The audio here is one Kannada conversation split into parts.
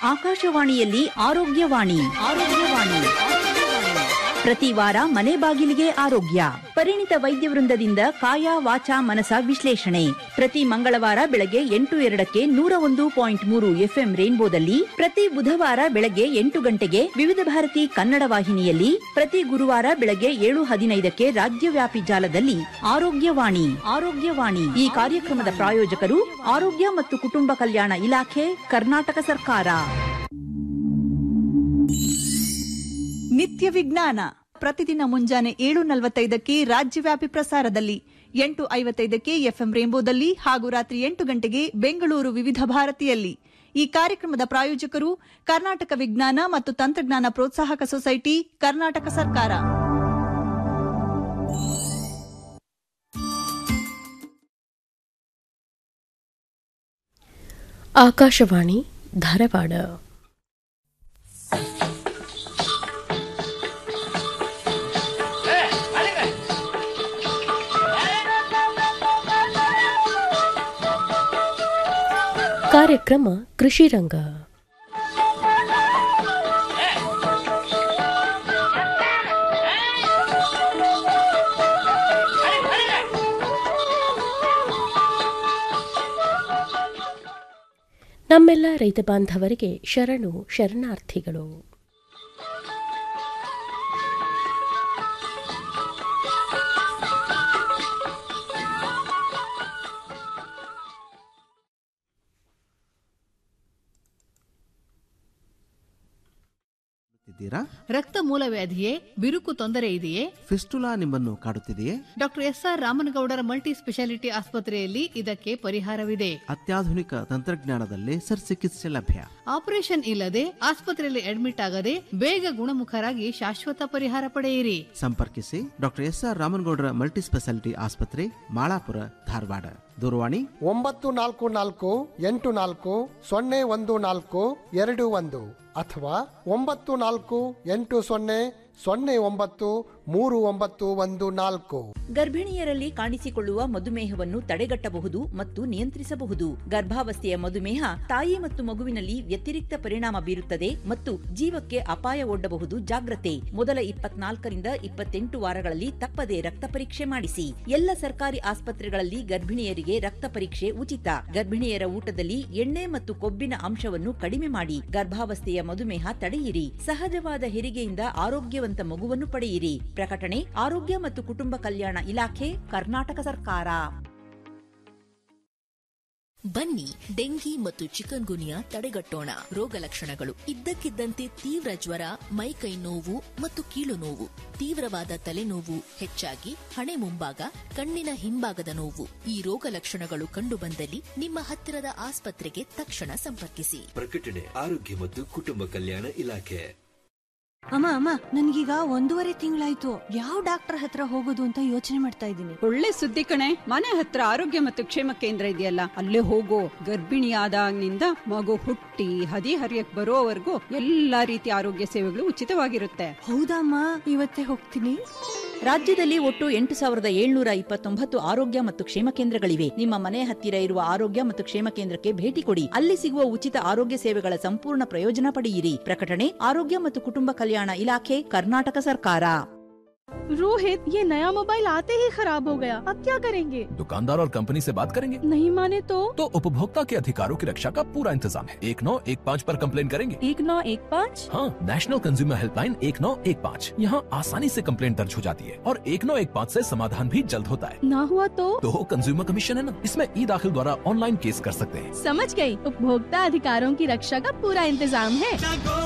ಆಕಾಶವಾಣಿಯಲ್ಲಿ ಆರೋಗ್ಯವಾಣಿ ಆರೋಗ್ಯವಾಣಿ ಪ್ರತಿ ವಾರ ಮನೆ ಬಾಗಿಲಿಗೆ ಆರೋಗ್ಯ ಪರಿಣಿತ ವೈದ್ಯ ವೃಂದದಿಂದ ಕಾಯ ವಾಚ ಮನಸ ವಿಶ್ಲೇಷಣೆ ಪ್ರತಿ ಮಂಗಳವಾರ ಬೆಳಗ್ಗೆ ಎಂಟು ಎರಡಕ್ಕೆ ನೂರ ಒಂದು ಪಾಯಿಂಟ್ ಮೂರು ಎಫ್ಎಂ ರೇನ್ಬೋದಲ್ಲಿ ಪ್ರತಿ ಬುಧವಾರ ಬೆಳಗ್ಗೆ ಎಂಟು ಗಂಟೆಗೆ ವಿವಿಧ ಭಾರತಿ ಕನ್ನಡ ವಾಹಿನಿಯಲ್ಲಿ ಪ್ರತಿ ಗುರುವಾರ ಬೆಳಗ್ಗೆ ಏಳು ಹದಿನೈದಕ್ಕೆ ರಾಜ್ಯವ್ಯಾಪಿ ಜಾಲದಲ್ಲಿ ಆರೋಗ್ಯವಾಣಿ ಆರೋಗ್ಯವಾಣಿ ಈ ಕಾರ್ಯಕ್ರಮದ ಪ್ರಾಯೋಜಕರು ಆರೋಗ್ಯ ಮತ್ತು ಕುಟುಂಬ ಕಲ್ಯಾಣ ಇಲಾಖೆ ಕರ್ನಾಟಕ ಸರ್ಕಾರ ನಿತ್ಯ ವಿಜ್ಞಾನ ಪ್ರತಿದಿನ ಮುಂಜಾನೆ ಏಳು ನಲವತ್ತೈದಕ್ಕೆ ರಾಜ್ಯವ್ಯಾಪಿ ಪ್ರಸಾರದಲ್ಲಿ ಎಂಟು ಐವತ್ತೈದಕ್ಕೆ ಎಫ್ಎಂ ರೇಂಬೋದಲ್ಲಿ ಹಾಗೂ ರಾತ್ರಿ ಎಂಟು ಗಂಟೆಗೆ ಬೆಂಗಳೂರು ವಿವಿಧ ಭಾರತಿಯಲ್ಲಿ ಈ ಕಾರ್ಯಕ್ರಮದ ಪ್ರಾಯೋಜಕರು ಕರ್ನಾಟಕ ವಿಜ್ಞಾನ ಮತ್ತು ತಂತ್ರಜ್ಞಾನ ಪ್ರೋತ್ಸಾಹಕ ಸೊಸೈಟಿ ಕರ್ನಾಟಕ ಸರ್ಕಾರ ಆಕಾಶವಾಣಿ ಧಾರವಾಡ ಕಾರ್ಯಕ್ರಮ ಕೃಷಿ ರಂಗ ನಮ್ಮೆಲ್ಲ ರೈತ ಬಾಂಧವರಿಗೆ ಶರಣು ಶರಣಾರ್ಥಿಗಳು ಇದ್ದೀರಾ ರಕ್ತ ಮೂಲವ್ಯಾಧಿಯೇ ಬಿರುಕು ತೊಂದರೆ ಇದೆಯೇ ಫಿಸ್ಟುಲಾ ನಿಮ್ಮನ್ನು ಕಾಡುತ್ತಿದೆಯೇ doctor S R Ramanagoudar multi speciality ಆಸ್ಪತ್ರೆಯಲ್ಲಿ ಇದಕ್ಕೆ ಪರಿಹಾರವಿದೆ ಅತ್ಯಾಧುನಿಕ ತಂತ್ರಜ್ಞಾನದಲ್ಲಿ ಚಿಕಿತ್ಸೆ ಲಭ್ಯ ಆಪರೇಷನ್ ಇಲ್ಲದೆ ಆಸ್ಪತ್ರೆಯಲ್ಲಿ ಅಡ್ಮಿಟ್ ಆಗದೆ ಬೇಗ ಗುಣಮುಖರಾಗಿ ಶಾಶ್ವತ ಪರಿಹಾರ ಪಡೆಯಿರಿ ಸಂಪರ್ಕಿಸಿ doctor S R Ramanagoudar multi speciality ಆಸ್ಪತ್ರೆ ಮಾಳಾಪುರ ಧಾರವಾಡ ದೂರವಾಣಿ ಒಂಬತ್ತು ನಾಲ್ಕು ನಾಲ್ಕು ಎಂಟು ನಾಲ್ಕು ಸೊನ್ನೆ ಒಂದು ನಾಲ್ಕು ಎರಡು ಒಂದು ಅಥವಾ ಒಂಬತ್ತು ನಾಲ್ಕು ಎಂಟು ಸೊನ್ನೆ ಸೊನ್ನೆ ಒಂಬತ್ತು ಮೂರು ಒಂಬತ್ತು ಒಂದು ನಾಲ್ಕು ಗರ್ಭಿಣಿಯರಲ್ಲಿ ಕಾಣಿಸಿಕೊಳ್ಳುವ ಮಧುಮೇಹವನ್ನು ತಡೆಗಟ್ಟಬಹುದು ಮತ್ತು ನಿಯಂತ್ರಿಸಬಹುದು ಗರ್ಭಾವಸ್ಥೆಯ ಮಧುಮೇಹ ತಾಯಿ ಮತ್ತು ಮಗುವಿನಲ್ಲಿ ವ್ಯತಿರಿಕ್ತ ಪರಿಣಾಮ ಬೀರುತ್ತದೆ ಮತ್ತು ಜೀವಕ್ಕೆ ಅಪಾಯ ಒಡ್ಡಬಹುದು ಜಾಗ್ರತೆ ಮೊದಲ ಇಪ್ಪತ್ನಾಲ್ಕರಿಂದ ಇಪ್ಪತ್ತೆಂಟು ವಾರಗಳಲ್ಲಿ ತಪ್ಪದೆ ರಕ್ತ ಪರೀಕ್ಷೆ ಮಾಡಿಸಿ ಎಲ್ಲ ಸರ್ಕಾರಿ ಆಸ್ಪತ್ರೆಗಳಲ್ಲಿ ಗರ್ಭಿಣಿಯರಿಗೆ ರಕ್ತ ಪರೀಕ್ಷೆ ಉಚಿತ ಗರ್ಭಿಣಿಯರ ಊಟದಲ್ಲಿ ಎಣ್ಣೆ ಮತ್ತು ಕೊಬ್ಬಿನ ಅಂಶವನ್ನು ಕಡಿಮೆ ಮಾಡಿ ಗರ್ಭಾವಸ್ಥೆಯ ಮಧುಮೇಹ ತಡೆಯಿರಿ ಸಹಜವಾದ ಹೆರಿಗೆಯಿಂದ ಆರೋಗ್ಯವಂತ ಮಗುವನ್ನು ಪಡೆಯಿರಿ ಪ್ರಕಟಣೆ ಆರೋಗ್ಯ ಮತ್ತು ಕುಟುಂಬ ಕಲ್ಯಾಣ ಇಲಾಖೆ ಕರ್ನಾಟಕ ಸರ್ಕಾರ ಬನ್ನಿ ಡೆಂಗಿ ಮತ್ತು ಚಿಕನ್ ಗುನಿಯಾ ತಡೆಗಟ್ಟೋಣ ರೋಗ ಲಕ್ಷಣಗಳು ಇದ್ದಕ್ಕಿದ್ದಂತೆ ತೀವ್ರ ಜ್ವರ ಮೈಕೈ ನೋವು ಮತ್ತು ಕೀಲು ನೋವು ತೀವ್ರವಾದ ತಲೆನೋವು ಹೆಚ್ಚಾಗಿ ಹಣೆ ಮುಂಭಾಗ ಕಣ್ಣಿನ ಹಿಂಭಾಗದ ನೋವು ಈ ರೋಗ ಲಕ್ಷಣಗಳು ಕಂಡುಬಂದಲ್ಲಿ ನಿಮ್ಮ ಹತ್ತಿರದ ಆಸ್ಪತ್ರೆಗೆ ತಕ್ಷಣ ಸಂಪರ್ಕಿಸಿ ಪ್ರಕಟಣೆ ಆರೋಗ್ಯ ಮತ್ತು ಕುಟುಂಬ ಕಲ್ಯಾಣ ಇಲಾಖೆ ಅಮ್ಮ ಅಮ್ಮ ನನ್ಗೀಗ ಒಂದೂವರೆ ತಿಂಗಳಾಯ್ತು ಯಾವ ಡಾಕ್ಟರ್ ಹತ್ರ ಹೋಗೋದು ಅಂತ ಯೋಚನೆ ಮಾಡ್ತಾ ಇದ್ದೀನಿ ಒಳ್ಳೆ ಸುದ್ದಿ ಕಣೆ ಮನೆ ಹತ್ರ ಆರೋಗ್ಯ ಮತ್ತು ಕ್ಷೇಮ ಕೇಂದ್ರ ಇದೆಯಲ್ಲ ಅಲ್ಲೇ ಹೋಗೋ ಗರ್ಭಿಣಿ ಆದಾಗಿನಿಂದ ಮಗು ಹುಟ್ಟಿ ಹದಿ ಹರಿಯಕ್ ಬರೋವರೆಗೂ ಎಲ್ಲಾ ರೀತಿಯ ಆರೋಗ್ಯ ಸೇವೆಗಳು ಉಚಿತವಾಗಿರುತ್ತೆ ಹೌದಮ್ಮ ಇವತ್ತೇ ಹೋಗ್ತೀನಿ ರಾಜ್ಯದಲ್ಲಿ ಒಟ್ಟು ಎಂಟು ಸಾವಿರದ ಏಳ್ನೂರ ಇಪ್ಪತ್ತೊಂಬತ್ತು ಆರೋಗ್ಯ ಮತ್ತು ಕ್ಷೇಮ ಕೇಂದ್ರಗಳಿವೆ ನಿಮ್ಮ ಮನೆ ಹತ್ತಿರ ಇರುವ ಆರೋಗ್ಯ ಮತ್ತು ಕ್ಷೇಮ ಕೇಂದ್ರಕ್ಕೆ ಭೇಟಿ ಕೊಡಿ ಅಲ್ಲಿ ಸಿಗುವ ಉಚಿತ ಆರೋಗ್ಯ ಸೇವೆಗಳ ಸಂಪೂರ್ಣ ಪ್ರಯೋಜನ ಪಡೆಯಿರಿ ಪ್ರಕಟಣೆ ಆರೋಗ್ಯ ಮತ್ತು ಕುಟುಂಬ ಕಲ್ಯಾಣ ಇಲಾಖೆ ಕರ್ನಾಟಕ ಸರ್ಕಾರ रोहित ये नया मोबाइल आते ही खराब हो गया अब क्या करेंगे दुकानदार और कंपनी से बात करेंगे नहीं माने तो तो उपभोक्ता के अधिकारों की रक्षा का पूरा इंतजाम है एक नौ एक पाँच आरोप कम्प्लेन करेंगे एक नौ एक पाँच हाँ नेशनल कंज्यूमर हेल्पलाइन एक नौ एक पाँच यहाँ आसानी से कम्प्लेन दर्ज हो जाती है और एक नौ एक पाँच ऐसी समाधान भी जल्द होता है ना हुआ तो तो कंज्यूमर कमीशन है ना इसमें ई दाखिल द्वारा ऑनलाइन केस कर सकते हैं समझ गई उपभोक्ता अधिकारों की रक्षा का पूरा इंतजाम है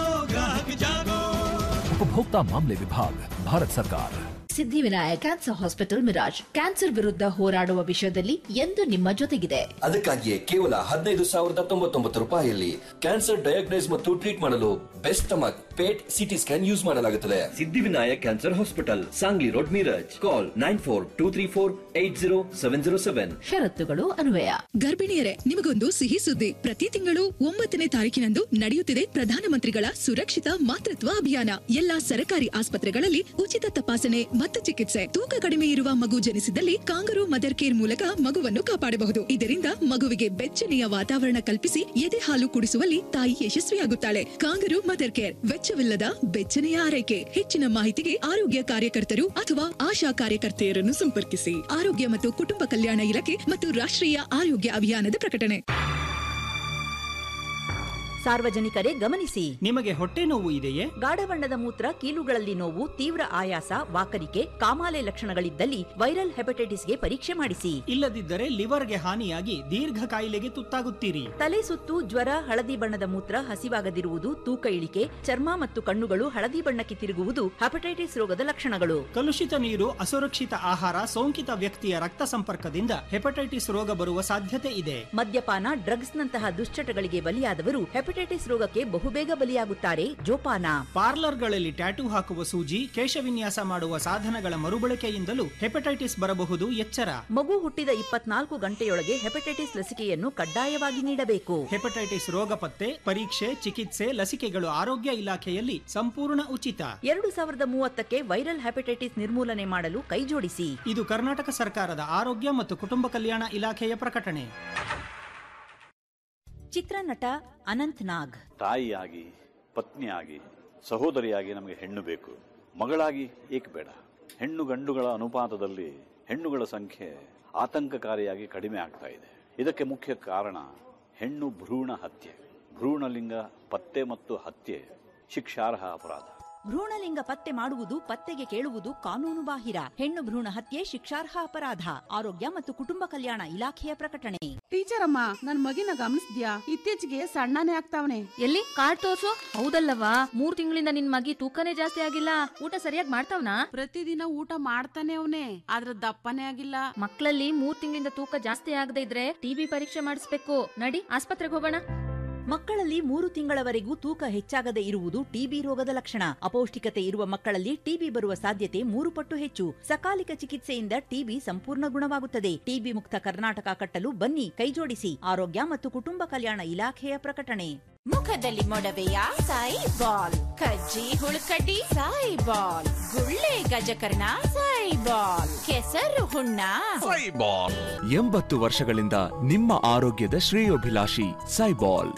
उपभोक्ता मामले विभाग भारत सरकार Siddhivinayak cancer hospital Miraj cancer ವಿರುದ್ಧ ಹೋರಾಡುವ ವಿಷಯದಲ್ಲಿ ಎಂದು ನಿಮ್ಮ ಜೊತೆಗಿದೆ ಅದಕ್ಕಾಗಿಯೇ ಕೇವಲ ಹದಿನೈದು ಸಾವಿರದ ತೊಂಬತ್ತೊಂಬತ್ತು ರೂಪಾಯಿಯಲ್ಲಿ ಕ್ಯಾನ್ಸರ್ ಡಯಾಗ್ನೈಸ್ ಮತ್ತು ಟ್ರೀಟ್ ಮಾಡಲು best stomach PET CT scan use ಮಾಡಲಾಗುತ್ತದೆ Siddhivinayak cancer hospital Sangli road Miraj call nine four two three four eight zero seven zero seven ಷರತ್ತುಗಳು ಅನ್ವಯ ಗರ್ಭಿಣಿಯರೇ ನಿಮಗೊಂದು ಸಿಹಿ ಸುದ್ದಿ ಪ್ರತಿ ತಿಂಗಳು ಒಂಬತ್ತನೇ ತಾರೀಕಿನಂದು ನಡೆಯುತ್ತಿದೆ ಪ್ರಧಾನಮಂತ್ರಿಗಳ ಸುರಕ್ಷಿತ ಮಾತೃತ್ವ ಅಭಿಯಾನ ಎಲ್ಲಾ ಸರ್ಕಾರಿ ಆಸ್ಪತ್ರೆಗಳಲ್ಲಿ ಉಚಿತ ತಪಾಸಣೆ ಮತ್ತು ಚಿಕಿತ್ಸೆ ತೂಕ ಕಡಿಮೆ ಇರುವ ಮಗು ಜನಿಸಿದಲ್ಲಿ ಕಾಂಗರು ಮದರ್ ಕೇರ್ ಮೂಲಕ ಮಗುವನ್ನು ಕಾಪಾಡಬಹುದು ಇದರಿಂದ ಮಗುವಿಗೆ ಬೆಚ್ಚನೆಯ ವಾತಾವರಣ ಕಲ್ಪಿಸಿ ಎದೆ ಹಾಲು ಕುಡಿಸುವಲ್ಲಿ ತಾಯಿ ಯಶಸ್ವಿಯಾಗುತ್ತಾಳೆ ಕಾಂಗರು ಮದರ್ ಕೇರ್ ವೆಚ್ಚವಿಲ್ಲದ ಬೆಚ್ಚನೆಯ ಆರೈಕೆ ಹೆಚ್ಚಿನ ಮಾಹಿತಿಗೆ ಆರೋಗ್ಯ ಕಾರ್ಯಕರ್ತರು ಅಥವಾ ಆಶಾ ಕಾರ್ಯಕರ್ತೆಯರನ್ನು ಸಂಪರ್ಕಿಸಿ ಆರೋಗ್ಯ ಮತ್ತು ಕುಟುಂಬ ಕಲ್ಯಾಣ ಇಲಾಖೆ ಮತ್ತು ರಾಷ್ಟ್ರೀಯ ಆರೋಗ್ಯ ಅಭಿಯಾನದ ಪ್ರಕಟಣೆ ಸಾರ್ವಜನಿಕರೇ ಗಮನಿಸಿ ನಿಮಗೆ ಹೊಟ್ಟೆ ನೋವು ಇದೆಯೇ ಗಾಢ ಬಣ್ಣದ ಮೂತ್ರ ಕೀಲುಗಳಲ್ಲಿ ನೋವು ತೀವ್ರ ಆಯಾಸ ವಾಕರಿಕೆ ಕಾಮಾಲೆ ಲಕ್ಷಣಗಳಿದ್ದಲ್ಲಿ ವೈರಲ್ ಹೆಪಟೈಟಿಸ್ಗೆ ಪರೀಕ್ಷೆ ಮಾಡಿಸಿ ಇಲ್ಲದಿದ್ದರೆ ಲಿವರ್ಗೆ ಹಾನಿಯಾಗಿ ದೀರ್ಘ ಕಾಯಿಲೆಗೆ ತುತ್ತಾಗುತ್ತೀರಿ ತಲೆ ಸುತ್ತು ಜ್ವರ ಹಳದಿ ಬಣ್ಣದ ಮೂತ್ರ ಹಸಿವಾಗದಿರುವುದು ತೂಕ ಇಳಿಕೆ ಚರ್ಮ ಮತ್ತು ಕಣ್ಣುಗಳು ಹಳದಿ ಬಣ್ಣಕ್ಕೆ ತಿರುಗುವುದು ಹೆಪಟೈಟಿಸ್ ರೋಗದ ಲಕ್ಷಣಗಳು ಕಲುಷಿತ ನೀರು ಅಸುರಕ್ಷಿತ ಆಹಾರ ಸೋಂಕಿತ ವ್ಯಕ್ತಿಯ ರಕ್ತ ಸಂಪರ್ಕದಿಂದ ಹೆಪಟೈಟಿಸ್ ರೋಗ ಬರುವ ಸಾಧ್ಯತೆ ಇದೆ ಮದ್ಯಪಾನ ಡ್ರಗ್ಸ್ ನಂತಹ ದುಶ್ಚಟಗಳಿಗೆ ಬಲಿಯಾದವರು ಹೆಪಟೈಟಿಸ್ ರೋಗಕ್ಕೆ ಬಹುಬೇಗ ಬಲಿಯಾಗುತ್ತಾರೆ ಜೋಪಾನ ಪಾರ್ಲರ್ಗಳಲ್ಲಿ ಟ್ಯಾಟೂ ಹಾಕುವ ಸೂಜಿ ಕೇಶವಿನ್ಯಾಸ ಮಾಡುವ ಸಾಧನಗಳ ಮರುಬಳಕೆಯಿಂದಲೂ ಹೆಪಟೈಟಿಸ್ ಬರಬಹುದು ಎಚ್ಚರ ಮಗು ಹುಟ್ಟಿದ ಇಪ್ಪತ್ನಾಲ್ಕು ಗಂಟೆಯೊಳಗೆ ಹೆಪಟೈಟಿಸ್ ಲಸಿಕೆಯನ್ನು ಕಡ್ಡಾಯವಾಗಿ ನೀಡಬೇಕು ಹೆಪಟೈಟಿಸ್ ರೋಗ ಪತ್ತೆ ಪರೀಕ್ಷೆ ಚಿಕಿತ್ಸೆ ಲಸಿಕೆಗಳು ಆರೋಗ್ಯ ಇಲಾಖೆಯಲ್ಲಿ ಸಂಪೂರ್ಣ ಉಚಿತ ಎರಡು ಸಾವಿರದ ಮೂವತ್ತಕ್ಕೆ ವೈರಲ್ ಹೆಪಟೈಟಿಸ್ ನಿರ್ಮೂಲನೆ ಮಾಡಲು ಕೈಜೋಡಿಸಿ ಇದು ಕರ್ನಾಟಕ ಸರ್ಕಾರದ ಆರೋಗ್ಯ ಮತ್ತು ಕುಟುಂಬ ಕಲ್ಯಾಣ ಇಲಾಖೆಯ ಪ್ರಕಟಣೆ ಚಿತ್ರನಟ ಅನಂತ್ ನಾಗ್ ತಾಯಿಯಾಗಿ ಪತ್ನಿಯಾಗಿ ಸಹೋದರಿಯಾಗಿ ನಮಗೆ ಹೆಣ್ಣು ಬೇಕು ಮಗಳಾಗಿ ಏಕೆ ಬೇಡ ಹೆಣ್ಣು ಗಂಡುಗಳ ಅನುಪಾತದಲ್ಲಿ ಹೆಣ್ಣುಗಳ ಸಂಖ್ಯೆ ಆತಂಕಕಾರಿಯಾಗಿ ಕಡಿಮೆ ಆಗ್ತಾ ಇದೆ ಇದಕ್ಕೆ ಮುಖ್ಯ ಕಾರಣ ಹೆಣ್ಣು ಭ್ರೂಣ ಹತ್ಯೆ ಭ್ರೂಣಲಿಂಗ ಪತ್ತೆ ಮತ್ತು ಹತ್ಯೆ ಶಿಕ್ಷಾರ್ಹ ಅಪರಾಧ ಭ್ರೂಣಲಿಂಗ ಪತ್ತೆ ಮಾಡುವುದು ಪತ್ತೆಗೆ ಕೇಳುವುದು ಕಾನೂನು ಬಾಹಿರ ಹೆಣ್ಣು ಭ್ರೂಣ ಹತ್ಯೆ ಶಿಕ್ಷಾರ್ಹ ಅಪರಾಧ ಆರೋಗ್ಯ ಮತ್ತು ಕುಟುಂಬ ಕಲ್ಯಾಣ ಇಲಾಖೆಯ ಪ್ರಕಟಣೆ ಟೀಚರ್ ಅಮ್ಮ ನನ್ ಮಗಿನ ಗಮನಿಸ್ದ್ಯಾ ಇತ್ತೀಚೆಗೆ ಸಣ್ಣನೇ ಆಗ್ತಾವನೆ ಎಲ್ಲಿ ಕಾರ್ಡ್ ತೋರ್ಸು ಹೌದಲ್ಲವಾ ಮೂರ್ ತಿಂಗಳಿಂದ ನಿನ್ ಮಗಿ ತೂಕನೇ ಜಾಸ್ತಿ ಆಗಿಲ್ಲ ಊಟ ಸರಿಯಾಗಿ ಮಾಡ್ತಾವ್ನಾ ಪ್ರತಿದಿನ ಊಟ ಮಾಡ್ತಾನೆ ಅವನೇ ಆದ್ರ ದಪ್ಪನೇ ಆಗಿಲ್ಲ ಮಕ್ಕಳಲ್ಲಿ ಮೂರ್ ತಿಂಗಳಿಂದ ತೂಕ ಜಾಸ್ತಿ ಆಗದೆ ಇದ್ರೆ ಟಿಬಿ ಪರೀಕ್ಷೆ ಮಾಡಿಸ್ಬೇಕು ನಡಿ ಆಸ್ಪತ್ರೆಗೆ ಹೋಗೋಣ ಮಕ್ಕಳಲ್ಲಿ ಮೂರು ತಿಂಗಳವರೆಗೂ ತೂಕ ಹೆಚ್ಚಾಗದೆ ಇರುವುದು ಟಿಬಿ ರೋಗದ ಲಕ್ಷಣ ಅಪೌಷ್ಟಿಕತೆ ಇರುವ ಮಕ್ಕಳಲ್ಲಿ ಟಿಬಿ ಬರುವ ಸಾಧ್ಯತೆ ಮೂರು ಪಟ್ಟು ಹೆಚ್ಚು ಸಕಾಲಿಕ ಚಿಕಿತ್ಸೆಯಿಂದ ಟಿಬಿ ಸಂಪೂರ್ಣ ಗುಣವಾಗುತ್ತದೆ ಟಿಬಿ ಮುಕ್ತ ಕರ್ನಾಟಕ ಕಟ್ಟಲು ಬನ್ನಿ ಕೈಜೋಡಿಸಿ ಆರೋಗ್ಯ ಮತ್ತು ಕುಟುಂಬ ಕಲ್ಯಾಣ ಇಲಾಖೆಯ ಪ್ರಕಟಣೆ ಮುಖದಲ್ಲಿ ಮೊಡವೆಯ ಸಾಯಿ ಬಾಲ್ ಕಜ್ಜಿ ಹುಳುಕಡ್ಡಿ ಸಾಯಿ ಬಾಲ್ ಗುಳ್ಳೆ ಗಜಕರ್ಣ ಸಾಯಿ ಬಾಲ್ ಕೆಸರು ಹುಣ್ಣ ಎಂಬತ್ತು ವರ್ಷಗಳಿಂದ ನಿಮ್ಮ ಆರೋಗ್ಯದ ಶ್ರೇಯೋಭಿಲಾಷಿ ಸೈಬಾಲ್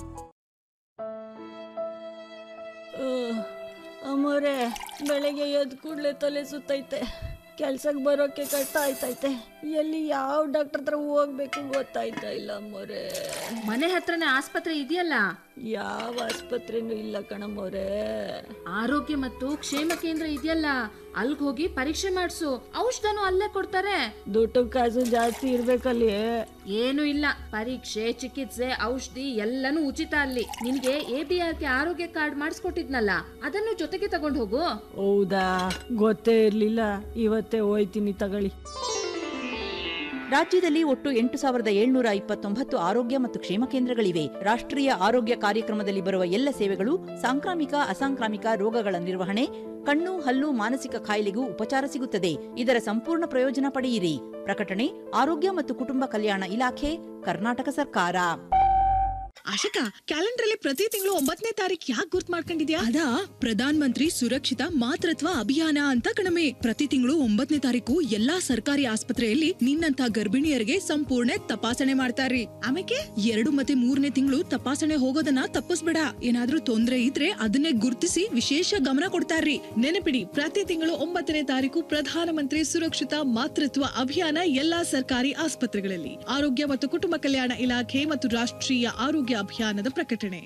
ಅಮ್ಮೋರೆ ಬೆಳಗ್ಗೆ ಎದ್ದು ಕೂಡಲೇ ತಲೆ ಸುತ್ತೈತೆ ಕೆಲ್ಸಕ್ಕೆ ಬರೋಕೆ ಕಷ್ಟ ಆಯ್ತೈತೆ ಎಲ್ಲಿ ಯಾವ ಡಾಕ್ಟರ್ ಹತ್ರ ಹೋಗ್ಬೇಕು ಗೊತ್ತಾಯ್ತಾ ಇಲ್ಲ ಅಮ್ಮೋರೆ ಮನೆ ಹತ್ರನೇ ಆಸ್ಪತ್ರೆ ಇದೆಯಲ್ಲ ಯಾವ ಆಸ್ಪತ್ರೆನೂ ಇಲ್ಲ ಕಣಮ್ಮೋರೆ ಆರೋಗ್ಯ ಮತ್ತು ಕ್ಷೇಮ ಕೇಂದ್ರ ಇದೆಯಲ್ಲ ಅಲ್ಗ್ ಹೋಗಿ ಪರೀಕ್ಷೆ ಮಾಡಿಸು ಔಷಧನು ಅಲ್ಲೇ ಕೊಡ್ತಾರೆ ದುಡ್ಡು ಕಾಸು ಜಾಸ್ತಿ ಇರ್ಬೇಕಲ್ಲಿ ಏನು ಇಲ್ಲ ಪರೀಕ್ಷೆ ಚಿಕಿತ್ಸೆ ಔಷಧಿ ಎಲ್ಲನೂ ಉಚಿತ ಅಲ್ಲಿ ನಿನ್ಗೆ ಎ ಬಿ ಆರ್ ಕೆ ಆರೋಗ್ಯ ಕಾರ್ಡ್ ಮಾಡಿಸ್ಕೊಟ್ಟಿದ್ನಲ್ಲ ಅದನ್ನು ಜೊತೆಗೆ ತಗೊಂಡು ಹೋಗು ಹೌದಾ ಗೊತ್ತೇ ಇರ್ಲಿಲ್ಲ ಇವತ್ತೇ ಹೋಯ್ತೀನಿ ತಗೊಳ್ಳಿ ರಾಜ್ಯದಲ್ಲಿ ಒಟ್ಟು ಎಂಟು ಸಾವಿರದ ಏಳ್ನೂರ ಇಪ್ಪತ್ತೊಂಬತ್ತು ಆರೋಗ್ಯ ಮತ್ತು ಕ್ಷೇಮ ಕೇಂದ್ರಗಳಿವೆ ರಾಷ್ಟ್ರೀಯ ಆರೋಗ್ಯ ಕಾರ್ಯಕ್ರಮದಲ್ಲಿ ಬರುವ ಎಲ್ಲ ಸೇವೆಗಳು ಸಾಂಕ್ರಾಮಿಕ ಅಸಾಂಕ್ರಾಮಿಕ ರೋಗಗಳ ನಿರ್ವಹಣೆ ಕಣ್ಣು ಹಲ್ಲು ಮಾನಸಿಕ ಕಾಯಿಲೆಗೂ ಉಪಚಾರ ಸಿಗುತ್ತದೆ ಇದರ ಸಂಪೂರ್ಣ ಪ್ರಯೋಜನ ಪಡೆಯಿರಿ ಪ್ರಕಟಣೆ ಆರೋಗ್ಯ ಮತ್ತು ಕುಟುಂಬ ಕಲ್ಯಾಣ ಇಲಾಖೆ ಕರ್ನಾಟಕ ಸರ್ಕಾರ ಆಶಿಕಾ ಕ್ಯಾಲೆಂಡರ್ ಅಲ್ಲಿ ಪ್ರತಿ ತಿಂಗಳು ಒಂಬತ್ತನೇ ತಾರೀಕು ಯಾಕೆ ಗುರ್ತ್ ಮಾಡ್ಕೊಂಡಿದ್ಯಾ ಅದಾ ಪ್ರಧಾನ ಮಂತ್ರಿ ಸುರಕ್ಷಿತ ಮಾತೃತ್ವ ಅಭಿಯಾನ ಅಂತ ಕಣಮೆ ಪ್ರತಿ ತಿಂಗಳು ಒಂಬತ್ತನೇ ತಾರೀಕು ಎಲ್ಲಾ ಸರ್ಕಾರಿ ಆಸ್ಪತ್ರೆಯಲ್ಲಿ ನಿನ್ನಂತ ಗರ್ಭಿಣಿಯರಿಗೆ ಸಂಪೂರ್ಣ ತಪಾಸಣೆ ಮಾಡ್ತಾರ್ರಿ ಆಮೇಲೆ ಎರಡು ಮತ್ತೆ ಮೂರನೇ ತಿಂಗಳು ತಪಾಸಣೆ ಹೋಗೋದನ್ನ ತಪ್ಪಿಸ್ಬೇಡ ಏನಾದ್ರೂ ತೊಂದ್ರೆ ಇದ್ರೆ ಅದನ್ನೇ ಗುರ್ತಿಸಿ ವಿಶೇಷ ಗಮನ ಕೊಡ್ತಾರ್ರಿ ನೆನಪಿಡಿ ಪ್ರತಿ ತಿಂಗಳು ಒಂಬತ್ತನೇ ತಾರೀಕು ಪ್ರಧಾನ ಮಂತ್ರಿ ಸುರಕ್ಷಿತ ಮಾತೃತ್ವ ಅಭಿಯಾನ ಎಲ್ಲಾ ಸರ್ಕಾರಿ ಆಸ್ಪತ್ರೆಗಳಲ್ಲಿ ಆರೋಗ್ಯ ಮತ್ತು ಕುಟುಂಬ ಕಲ್ಯಾಣ ಇಲಾಖೆ ಮತ್ತು ರಾಷ್ಟ್ರೀಯ ಆರೋಗ್ಯ ಅಭಿಯಾನದ ಪ್ರಕಟಣೆ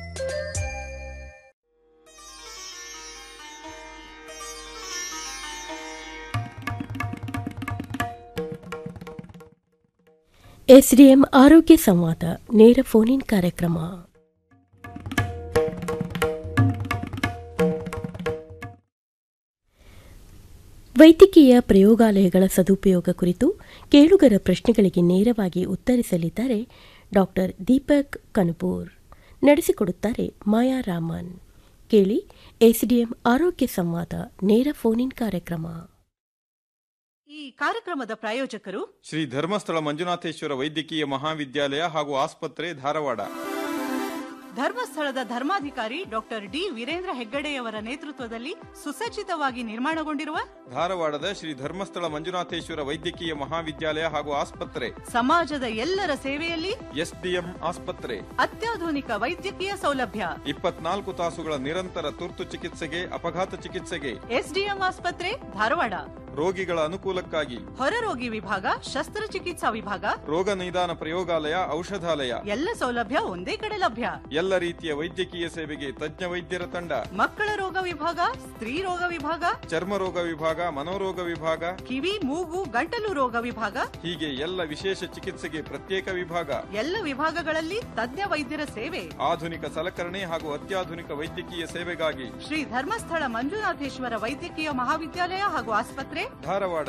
ಎಸ್ಡಿಎಂ ಆರೋಗ್ಯ ಸಂವಾದ ನೇರ ಫೋನ್ ಇನ್ ಕಾರ್ಯಕ್ರಮ ವೈದ್ಯಕೀಯ ಪ್ರಯೋಗಾಲಯಗಳ ಸದುಪಯೋಗ ಕುರಿತು ಕೇಳುಗರ ಪ್ರಶ್ನೆಗಳಿಗೆ ನೇರವಾಗಿ ಉತ್ತರಿಸಲಿದ್ದಾರೆ ಡಾಕ್ಟರ್ ದೀಪಕ್ ಕನಪೂರ್ ನಡೆಸಿಕೊಡುತ್ತಾರೆ ಮಾಯಾ ರಾಮನ್ ಕೇಳಿ ಎಸ್ಡಿಎಂ ಆರೋಗ್ಯ ಸಂವಾದ ನೇರ ಫೋನ್ ಇನ್ ಕಾರ್ಯಕ್ರಮ ಈ ಕಾರ್ಯಕ್ರಮದ ಪ್ರಾಯೋಜಕರು ಶ್ರೀ ಧರ್ಮಸ್ಥಳ ಮಂಜುನಾಥೇಶ್ವರ ವೈದ್ಯಕೀಯ ಮಹಾವಿದ್ಯಾಲಯ ಹಾಗೂ ಆಸ್ಪತ್ರೆ ಧಾರವಾಡ ಧರ್ಮಸ್ಥಳದ ಧರ್ಮಾಧಿಕಾರಿ ಡಾಕ್ಟರ್ ಡಿ ವೀರೇಂದ್ರ ಹೆಗ್ಗಡೆಯವರ ನೇತೃತ್ವದಲ್ಲಿ ಸುಸಜ್ಜಿತವಾಗಿ ನಿರ್ಮಾಣಗೊಂಡಿರುವ ಧಾರವಾಡದ ಶ್ರೀ ಧರ್ಮಸ್ಥಳ ಮಂಜುನಾಥೇಶ್ವರ ವೈದ್ಯಕೀಯ ಮಹಾವಿದ್ಯಾಲಯ ಹಾಗೂ ಆಸ್ಪತ್ರೆ ಸಮಾಜದ ಎಲ್ಲರ ಸೇವೆಯಲ್ಲಿ ಎಸ್ಡಿಎಂ ಆಸ್ಪತ್ರೆ ಅತ್ಯಾಧುನಿಕ ವೈದ್ಯಕೀಯ ಸೌಲಭ್ಯ ಇಪ್ಪತ್ನಾಲ್ಕು ತಾಸುಗಳ ನಿರಂತರ ತುರ್ತು ಚಿಕಿತ್ಸೆಗೆ ಅಪಘಾತ ಚಿಕಿತ್ಸೆಗೆ ಎಸ್ಡಿಎಂ ಆಸ್ಪತ್ರೆ ಧಾರವಾಡ ರೋಗಿಗಳ ಅನುಕೂಲಕ್ಕಾಗಿ ಹೊರರೋಗಿ ವಿಭಾಗ ಶಸ್ತ್ರಚಿಕಿತ್ಸಾ ವಿಭಾಗ ರೋಗ ನಿದಾನ ಪ್ರಯೋಗಾಲಯ ಔಷಧಾಲಯ ಎಲ್ಲ ಸೌಲಭ್ಯ ಒಂದೇ ಕಡೆ ಲಭ್ಯ ಎಲ್ಲ ರೀತಿಯ ವೈದ್ಯಕೀಯ ಸೇವೆಗೆ ತಜ್ಞ ವೈದ್ಯರ ತಂಡ ಮಕ್ಕಳ ರೋಗ ವಿಭಾಗ ಸ್ತ್ರೀ ರೋಗ ವಿಭಾಗ ಚರ್ಮ ರೋಗ ವಿಭಾಗ ಮನೋರೋಗ ವಿಭಾಗ ಕಿವಿ ಮೂಗು ಗಂಟಲು ರೋಗ ವಿಭಾಗ ಹೀಗೆ ಎಲ್ಲ ವಿಶೇಷ ಚಿಕಿತ್ಸೆಗೆ ಪ್ರತ್ಯೇಕ ವಿಭಾಗ ಎಲ್ಲ ವಿಭಾಗಗಳಲ್ಲಿ ತಜ್ಞ ವೈದ್ಯರ ಸೇವೆ ಆಧುನಿಕ ಸಲಕರಣೆ ಹಾಗೂ ಅತ್ಯಾಧುನಿಕ ವೈದ್ಯಕೀಯ ಸೇವೆಗಾಗಿ ಶ್ರೀ ಧರ್ಮಸ್ಥಳ ಮಂಜುನಾಥೇಶ್ವರ ವೈದ್ಯಕೀಯ ಮಹಾವಿದ್ಯಾಲಯ ಹಾಗೂ ಆಸ್ಪತ್ರೆ ಧಾರವಾಡ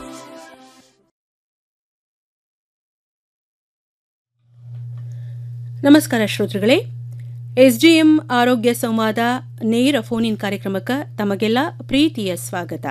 ನಮಸ್ಕಾರ ಶ್ರೋತೃಗಳೇ ಎಸ್ಡಿಎಂ ಆರೋಗ್ಯ ಸಂವಾದ ನೇರ ಫೋನ್ ಇನ್ ಕಾರ್ಯಕ್ರಮಕ್ಕೆ ತಮಗೆಲ್ಲ ಪ್ರೀತಿಯ ಸ್ವಾಗತ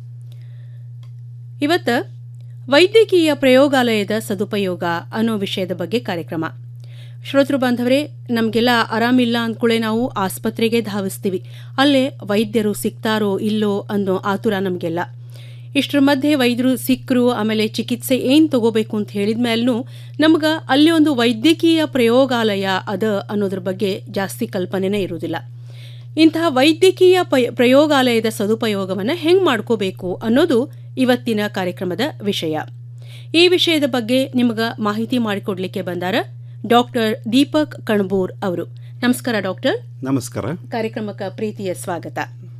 ಇವತ್ತು ವೈದ್ಯಕೀಯ ಪ್ರಯೋಗಾಲಯದ ಸದುಪಯೋಗ ಅನ್ನೋ ವಿಷಯದ ಬಗ್ಗೆ ಕಾರ್ಯಕ್ರಮ ಶ್ರೋತೃ ಬಾಂಧವರೇ ನಮಗೆಲ್ಲ ಆರಾಮಿಲ್ಲ ಅಂದ್ಕೂಳೆ ನಾವು ಆಸ್ಪತ್ರೆಗೆ ಧಾವಿಸ್ತೀವಿ ಅಲ್ಲೇ ವೈದ್ಯರು ಸಿಗ್ತಾರೋ ಇಲ್ಲೋ ಅನ್ನೋ ಆತುರ ನಮಗೆಲ್ಲ ಇಷ್ಟರ ಮಧ್ಯೆ ವೈದ್ಯರು ಸಿಕ್ಕರು ಆಮೇಲೆ ಚಿಕಿತ್ಸೆ ಏನು ತಗೋಬೇಕು ಅಂತ ಹೇಳಿದ ಮೇಲೂ ನಮ್ಗೆ ಅಲ್ಲಿ ಒಂದು ವೈದ್ಯಕೀಯ ಪ್ರಯೋಗಾಲಯ ಅದ ಅನ್ನೋದ್ರ ಬಗ್ಗೆ ಜಾಸ್ತಿ ಕಲ್ಪನೆನೇ ಇರುವುದಿಲ್ಲ ಇಂತಹ ವೈದ್ಯಕೀಯ ಪ್ರಯೋಗಾಲಯದ ಸದುಪಯೋಗವನ್ನು ಹೆಂಗೆ ಮಾಡ್ಕೋಬೇಕು ಅನ್ನೋದು ಇವತ್ತಿನ ಕಾರ್ಯಕ್ರಮದ ವಿಷಯ ಈ ವಿಷಯದ ಬಗ್ಗೆ ನಿಮಗೆ ಮಾಹಿತಿ ಮಾಡಿಕೊಡ್ಲಿಕ್ಕೆ ಬಂದಾರ ಡಾಕ್ಟರ್ ದೀಪಕ್ ಕಣ್ಬೂರ್ ಅವರು ನಮಸ್ಕಾರ ಡಾಕ್ಟರ್ ನಮಸ್ಕಾರ ಕಾರ್ಯಕ್ರಮಕ್ಕೆ ಪ್ರೀತಿಯ ಸ್ವಾಗತ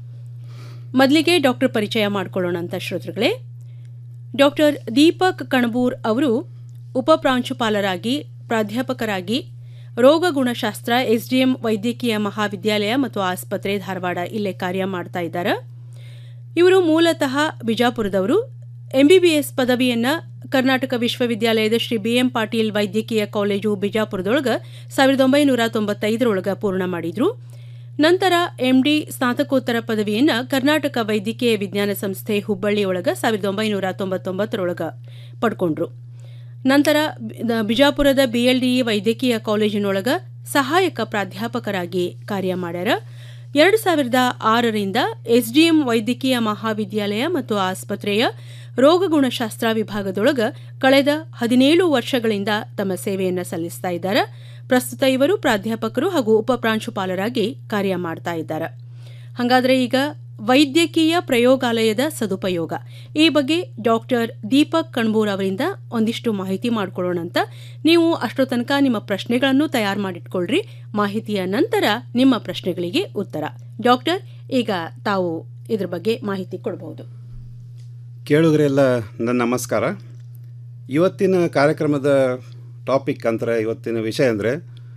ಮೊದಲಿಗೆ ಡಾಕ್ಟರ್ ಪರಿಚಯ ಮಾಡಿಕೊಳ್ಳೋಣ ಅಂತ ಶ್ರೋತೃಗಳೇ ಡಾಕ್ಟರ್ ದೀಪಕ್ ಕಣಬೂರ್ ಅವರು ಉಪಪ್ರಾಂಶುಪಾಲರಾಗಿ ಪ್ರಾಧ್ಯಾಪಕರಾಗಿ ರೋಗಗುಣಶಾಸ್ತ್ರ ಎಸ್ಡಿಎಂ ವೈದ್ಯಕೀಯ ಮಹಾವಿದ್ಯಾಲಯ ಮತ್ತು ಆಸ್ಪತ್ರೆ ಧಾರವಾಡ ಇಲ್ಲೇ ಕಾರ್ಯ ಮಾಡ್ತಾ ಇದ್ದಾರೆ ಇವರು ಮೂಲತಃ ಬಿಜಾಪುರದವರು ಎಂಬಿಬಿಎಸ್ ಪದವಿಯನ್ನ ಕರ್ನಾಟಕ ವಿಶ್ವವಿದ್ಯಾಲಯದ ಶ್ರೀ ಬಿಎಂ ಪಾಟೀಲ್ ವೈದ್ಯಕೀಯ ಕಾಲೇಜು ಬಿಜಾಪುರದೊಳಗೆ ಸಾವಿರದ ಒಂಬೈನೂರ ತೊಂಬತ್ತೈದರೊಳಗೆ ಪೂರ್ಣ ಮಾಡಿದ್ರು ನಂತರ ಎಂಡಿ ಸ್ನಾತಕೋತ್ತರ ಪದವಿಯನ್ನ ಕರ್ನಾಟಕ ವೈದ್ಯಕೀಯ ವಿಜ್ಞಾನ ಸಂಸ್ಥೆ ಹುಬ್ಬಳ್ಳಿಯೊಳಗ ಸಾವಿರದ ಒಂಬೈನೂರ ತೊಂಬತ್ತೊಂಬತ್ತರೊಳಗ ಪಡ್ಕೊಂಡ್ರು ನಂತರ ಬಿಜಾಪುರದ ಬಿಎಲ್ಡಿಇ ವೈದ್ಯಕೀಯ ಕಾಲೇಜಿನೊಳಗ ಸಹಾಯಕ ಪ್ರಾಧ್ಯಾಪಕರಾಗಿ ಕಾರ್ಯ ಮಾಡ್ಯಾರ ಎರಡು ಸಾವಿರದ ಆರರಿಂದ ಎಸ್ಡಿಎಂ ವೈದ್ಯಕೀಯ ಮಹಾವಿದ್ಯಾಲಯ ಮತ್ತು ಆಸ್ಪತ್ರೆಯ ರೋಗಗುಣಶಾಸ್ತ್ರ ವಿಭಾಗದೊಳಗ ಕಳೆದ ಹದಿನೇಳು ವರ್ಷಗಳಿಂದ ತಮ್ಮ ಸೇವೆಯನ್ನು ಸಲ್ಲಿಸ್ತಾ ಇದ್ದಾರೆ ಪ್ರಸ್ತುತ ಇವರು ಪ್ರಾಧ್ಯಾಪಕರು ಹಾಗೂ ಉಪಪ್ರಾಂಶುಪಾಲರಾಗಿ ಕಾರ್ಯ ಮಾಡ್ತಾ ಇದ್ದಾರೆ ಹಾಗಾದ್ರೆ ಈಗ ವೈದ್ಯಕೀಯ ಪ್ರಯೋಗಾಲಯದ ಸದುಪಯೋಗ ಈ ಬಗ್ಗೆ ಡಾಕ್ಟರ್ ದೀಪಕ್ ಕಣ್ಬೂರ್ ಅವರಿಂದ ಒಂದಿಷ್ಟು ಮಾಹಿತಿ ಮಾಡ್ಕೊಳ್ಳೋಣ ಅಂತ ನೀವು ಅಷ್ಟೋ ತನಕ ನಿಮ್ಮ ಪ್ರಶ್ನೆಗಳನ್ನು ತಯಾರು ಮಾಡಿಟ್ಕೊಳ್ರಿ ಮಾಹಿತಿಯ ನಂತರ ನಿಮ್ಮ ಪ್ರಶ್ನೆಗಳಿಗೆ ಉತ್ತರ ಡಾಕ್ಟರ್ ಈಗ ತಾವು ಇದ್ರ ಬಗ್ಗೆ ಮಾಹಿತಿ ಕೊಡಬಹುದು ಕೇಳುಗರೆಲ್ಲ ನನ್ನ ನಮಸ್ಕಾರ ಇವತ್ತಿನ ಕಾರ್ಯಕ್ರಮದ ಟಾಪಿಕ್ ಅಂದರೆ ಇವತ್ತಿನ ವಿಷಯ ಅಂದರೆ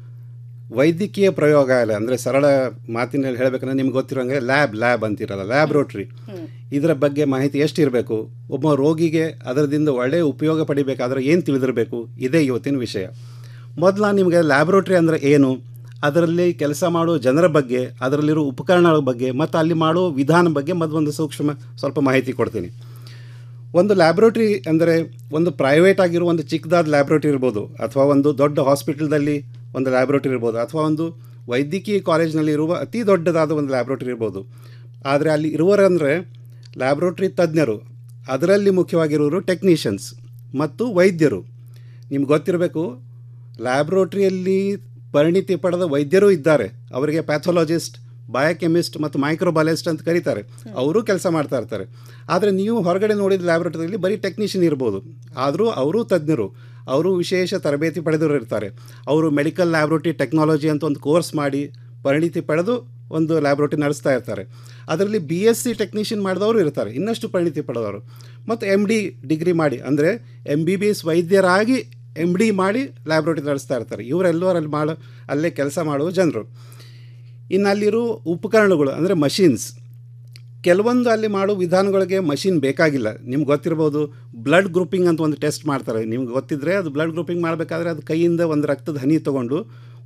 ವೈದ್ಯಕೀಯ ಪ್ರಯೋಗಾಲಯ ಅಂದರೆ ಸರಳ ಮಾತಿನಲ್ಲಿ ಹೇಳಬೇಕಂದ್ರೆ ನಿಮ್ಗೆ ಗೊತ್ತಿರೋಂಗೆ ಲ್ಯಾಬ್ ಲ್ಯಾಬ್ ಅಂತಿರಲ್ಲ ಲ್ಯಾಬ್ರೋಟ್ರಿ ಇದರ ಬಗ್ಗೆ ಮಾಹಿತಿ ಎಷ್ಟು ಇರಬೇಕು ಒಬ್ಬ ರೋಗಿಗೆ ಅದರದಿಂದ ಒಳ್ಳೆಯ ಉಪಯೋಗ ಪಡಿಬೇಕಾದ್ರೆ ಏನು ತಿಳಿದಿರಬೇಕು ಇದೇ ಇವತ್ತಿನ ವಿಷಯ ಮೊದಲು ನಿಮಗೆ ಲ್ಯಾಬ್ರೋಟ್ರಿ ಅಂದರೆ ಏನು ಅದರಲ್ಲಿ ಕೆಲಸ ಮಾಡೋ ಜನರ ಬಗ್ಗೆ ಅದರಲ್ಲಿರೋ ಉಪಕರಣಗಳ ಬಗ್ಗೆ ಮತ್ತು ಅಲ್ಲಿ ಮಾಡೋ ವಿಧಾನ ಬಗ್ಗೆ ಮೊದಲೊಂದು ಸೂಕ್ಷ್ಮ ಸ್ವಲ್ಪ ಮಾಹಿತಿ ಕೊಡ್ತೀನಿ ಒಂದು ಲ್ಯಾಬ್ರೋಟ್ರಿ ಅಂದರೆ ಒಂದು ಪ್ರೈವೇಟ್ ಆಗಿರೋ ಒಂದು ಚಿಕ್ಕದಾದ ಲ್ಯಾಬ್ರೋಟ್ರಿ ಇರ್ಬೋದು ಅಥವಾ ಒಂದು ದೊಡ್ಡ ಹಾಸ್ಪಿಟಲ್ದಲ್ಲಿ ಒಂದು ಲ್ಯಾಬ್ರೋಟ್ರಿ ಇರ್ಬೋದು ಅಥವಾ ಒಂದು ವೈದ್ಯಕೀಯ ಕಾಲೇಜ್ನಲ್ಲಿ ಇರುವ ಅತಿ ದೊಡ್ಡದಾದ ಒಂದು ಲ್ಯಾಬ್ರೋಟ್ರಿ ಇರ್ಬೋದು ಆದರೆ ಅಲ್ಲಿ ಇರುವರಂದರೆ ಲ್ಯಾಬ್ರೋಟ್ರಿ ತಜ್ಞರು ಅದರಲ್ಲಿ ಮುಖ್ಯವಾಗಿರೋರು ಟೆಕ್ನಿಷಿಯನ್ಸ್ ಮತ್ತು ವೈದ್ಯರು ನಿಮ್ಗೆ ಗೊತ್ತಿರಬೇಕು ಲ್ಯಾಬ್ರೋಟ್ರಿಯಲ್ಲಿ ಪರಿಣಿತಿ ಪಡೆದ ವೈದ್ಯರೂ ಇದ್ದಾರೆ ಅವರಿಗೆ ಪ್ಯಾಥೊಲಾಜಿಸ್ಟ್ ಬಯೋಕೆಮಿಸ್ಟ್ ಮತ್ತು ಮೈಕ್ರೋಬಯಾಲಜಿಸ್ಟ್ ಅಂತ ಕರೀತಾರೆ ಅವರು ಕೆಲಸ ಮಾಡ್ತಾ ಇರ್ತಾರೆ ಆದರೆ ನೀವು ಹೊರಗಡೆ ನೋಡಿದ ಲ್ಯಾಬ್ರೇಟರಿಯಲ್ಲಿ ಬರೀ ಟೆಕ್ನಿಷಿಯನ್ ಇರ್ಬೋದು ಆದರೂ ಅವರೂ ತಜ್ಞರು ಅವರು ವಿಶೇಷ ತರಬೇತಿ ಪಡೆದವರು ಇರ್ತಾರೆ ಅವರು ಮೆಡಿಕಲ್ ಲ್ಯಾಬ್ರೋಟರಿ ಟೆಕ್ನಾಲಜಿ ಅಂತ ಒಂದು ಕೋರ್ಸ್ ಮಾಡಿ ಪರಿಣಿತಿ ಪಡೆದು ಒಂದು ಲ್ಯಾಬ್ರೋಟರಿ ನಡೆಸ್ತಾ ಇರ್ತಾರೆ ಅದರಲ್ಲಿ ಬಿ ಎಸ್ ಸಿ ಟೆಕ್ನಿಷಿಯನ್ ಮಾಡಿದವರು ಇರ್ತಾರೆ ಇನ್ನಷ್ಟು ಪರಿಣಿತಿ ಪಡೆದವರು ಮತ್ತು ಎಮ್ ಡಿ ಡಿಗ್ರಿ ಮಾಡಿ ಅಂದರೆ ಎಮ್ ಬಿ ಬಿ ಎಸ್ ವೈದ್ಯರಾಗಿ ಎಮ್ ಡಿ ಮಾಡಿ ಲ್ಯಾಬ್ರೋಟರಿ ನಡೆಸ್ತಾ ಇರ್ತಾರೆ ಇವರೆಲ್ಲರಲ್ಲಿ ಮಾಡೋ ಅಲ್ಲೇ ಕೆಲಸ ಮಾಡುವ ಜನರು ಇನ್ನು ಅಲ್ಲಿರೋ ಉಪಕರಣಗಳು ಅಂದರೆ ಮಷಿನ್ಸ್ ಕೆಲವೊಂದು ಅಲ್ಲಿ ಮಾಡೋ ವಿಧಾನಗಳಿಗೆ ಮಷಿನ್ ಬೇಕಾಗಿಲ್ಲ ನಿಮ್ಗೆ ಗೊತ್ತಿರ್ಬೋದು ಬ್ಲಡ್ ಗ್ರೂಪಿಂಗ್ ಅಂತ ಒಂದು ಟೆಸ್ಟ್ ಮಾಡ್ತಾರೆ ನಿಮ್ಗೆ ಗೊತ್ತಿದ್ದರೆ ಅದು ಬ್ಲಡ್ ಗ್ರೂಪಿಂಗ್ ಮಾಡಬೇಕಾದ್ರೆ ಅದು ಕೈಯಿಂದ ಒಂದು ರಕ್ತದ ಹನಿ ತೊಗೊಂಡು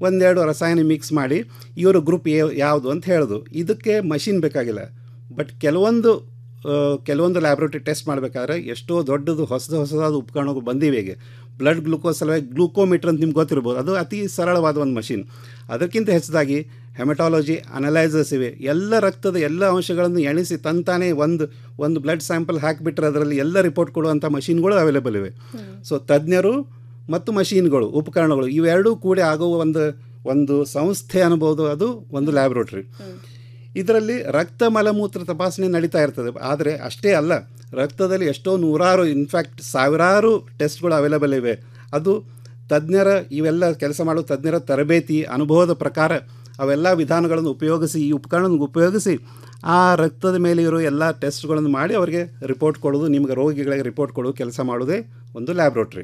ಒಂದೆರಡು ರಸಾಯನ ಮಿಕ್ಸ್ ಮಾಡಿ ಇವರು ಗ್ರೂಪ್ ಯಾವುದು ಅಂತ ಹೇಳೋದು ಇದಕ್ಕೆ ಮಷಿನ್ ಬೇಕಾಗಿಲ್ಲ ಬಟ್ ಕೆಲವೊಂದು ಆ, ಕೆಲವೊಂದು ಲ್ಯಾಬ್ರೇಟರಿ ಟೆಸ್ಟ್ ಮಾಡಬೇಕಾದ್ರೆ ಎಷ್ಟೋ ದೊಡ್ಡದು ಹೊಸದು ಹೊಸದಾದ ಉಪಕರಣಗಳು ಬಂದಿವೆ ಈಗ ಬ್ಲಡ್ ಗ್ಲೂಕೋಸ್ ಸಲುವಾಗಿ ಗ್ಲೂಕೋಮೀಟರ್ ಅಂತ ನಿಮ್ಗೆ ಗೊತ್ತಿರ್ಬೋದು ಅದು ಅತಿ ಸರಳವಾದ ಒಂದು ಮಷಿನ್ ಅದಕ್ಕಿಂತ ಹೆಚ್ಚಾಗಿ ಹೆಮಟಾಲಜಿ ಅನಲೈಸರ್ಸ್ ಇವೆ ಎಲ್ಲ ರಕ್ತದ ಎಲ್ಲ ಅಂಶಗಳನ್ನು ಎಣಿಸಿ ತಂತಾನೇ ಒಂದು ಒಂದು ಬ್ಲಡ್ ಸ್ಯಾಂಪಲ್ ಹಾಕಿಬಿಟ್ರೆ ಅದರಲ್ಲಿ ಎಲ್ಲ ರಿಪೋರ್ಟ್ ಕೊಡುವಂಥ ಮಷಿನ್ಗಳು ಅವೈಲೇಬಲ್ ಇವೆ ಸೊ ತಜ್ಞರು ಮತ್ತು ಮಷೀನ್ಗಳು ಉಪಕರಣಗಳು ಇವೆರಡೂ ಕೂಡಿ ಆಗುವ ಒಂದು ಒಂದು ಸಂಸ್ಥೆ ಅನ್ಬೋದು ಅದು ಒಂದು ಲ್ಯಾಬ್ರೇಟರಿ ಇದರಲ್ಲಿ ರಕ್ತ ಮಲಮೂತ್ರ ತಪಾಸಣೆ ನಡೀತಾ ಇರ್ತದೆ ಆದರೆ ಅಷ್ಟೇ ಅಲ್ಲ ರಕ್ತದಲ್ಲಿ ಎಷ್ಟೋ ನೂರಾರು ಇನ್ಫ್ಯಾಕ್ಟ್ ಸಾವಿರಾರು ಟೆಸ್ಟ್ಗಳು ಅವೈಲೇಬಲ್ ಇವೆ ಅದು ತಜ್ಞರ ಇವೆಲ್ಲ ಕೆಲಸ ಮಾಡೋ ತಜ್ಞರ ತರಬೇತಿ ಅನುಭವದ ಪ್ರಕಾರ ಅವೆಲ್ಲ ವಿಧಾನಗಳನ್ನು ಉಪಯೋಗಿಸಿ ಈ ಉಪಕರಣವನ್ನು ಉಪಯೋಗಿಸಿ ಆ ರಕ್ತದ ಮೇಲೆ ಇರೋ ಎಲ್ಲ ಟೆಸ್ಟ್ಗಳನ್ನು ಮಾಡಿ ಅವರಿಗೆ ರಿಪೋರ್ಟ್ ಕೊಡೋದು ನಿಮಗೆ ರೋಗಿಗಳಿಗೆ ರಿಪೋರ್ಟ್ ಕೊಡೋದು ಕೆಲಸ ಮಾಡೋದೇ ಒಂದು ಲ್ಯಾಬ್ರೇಟ್ರಿ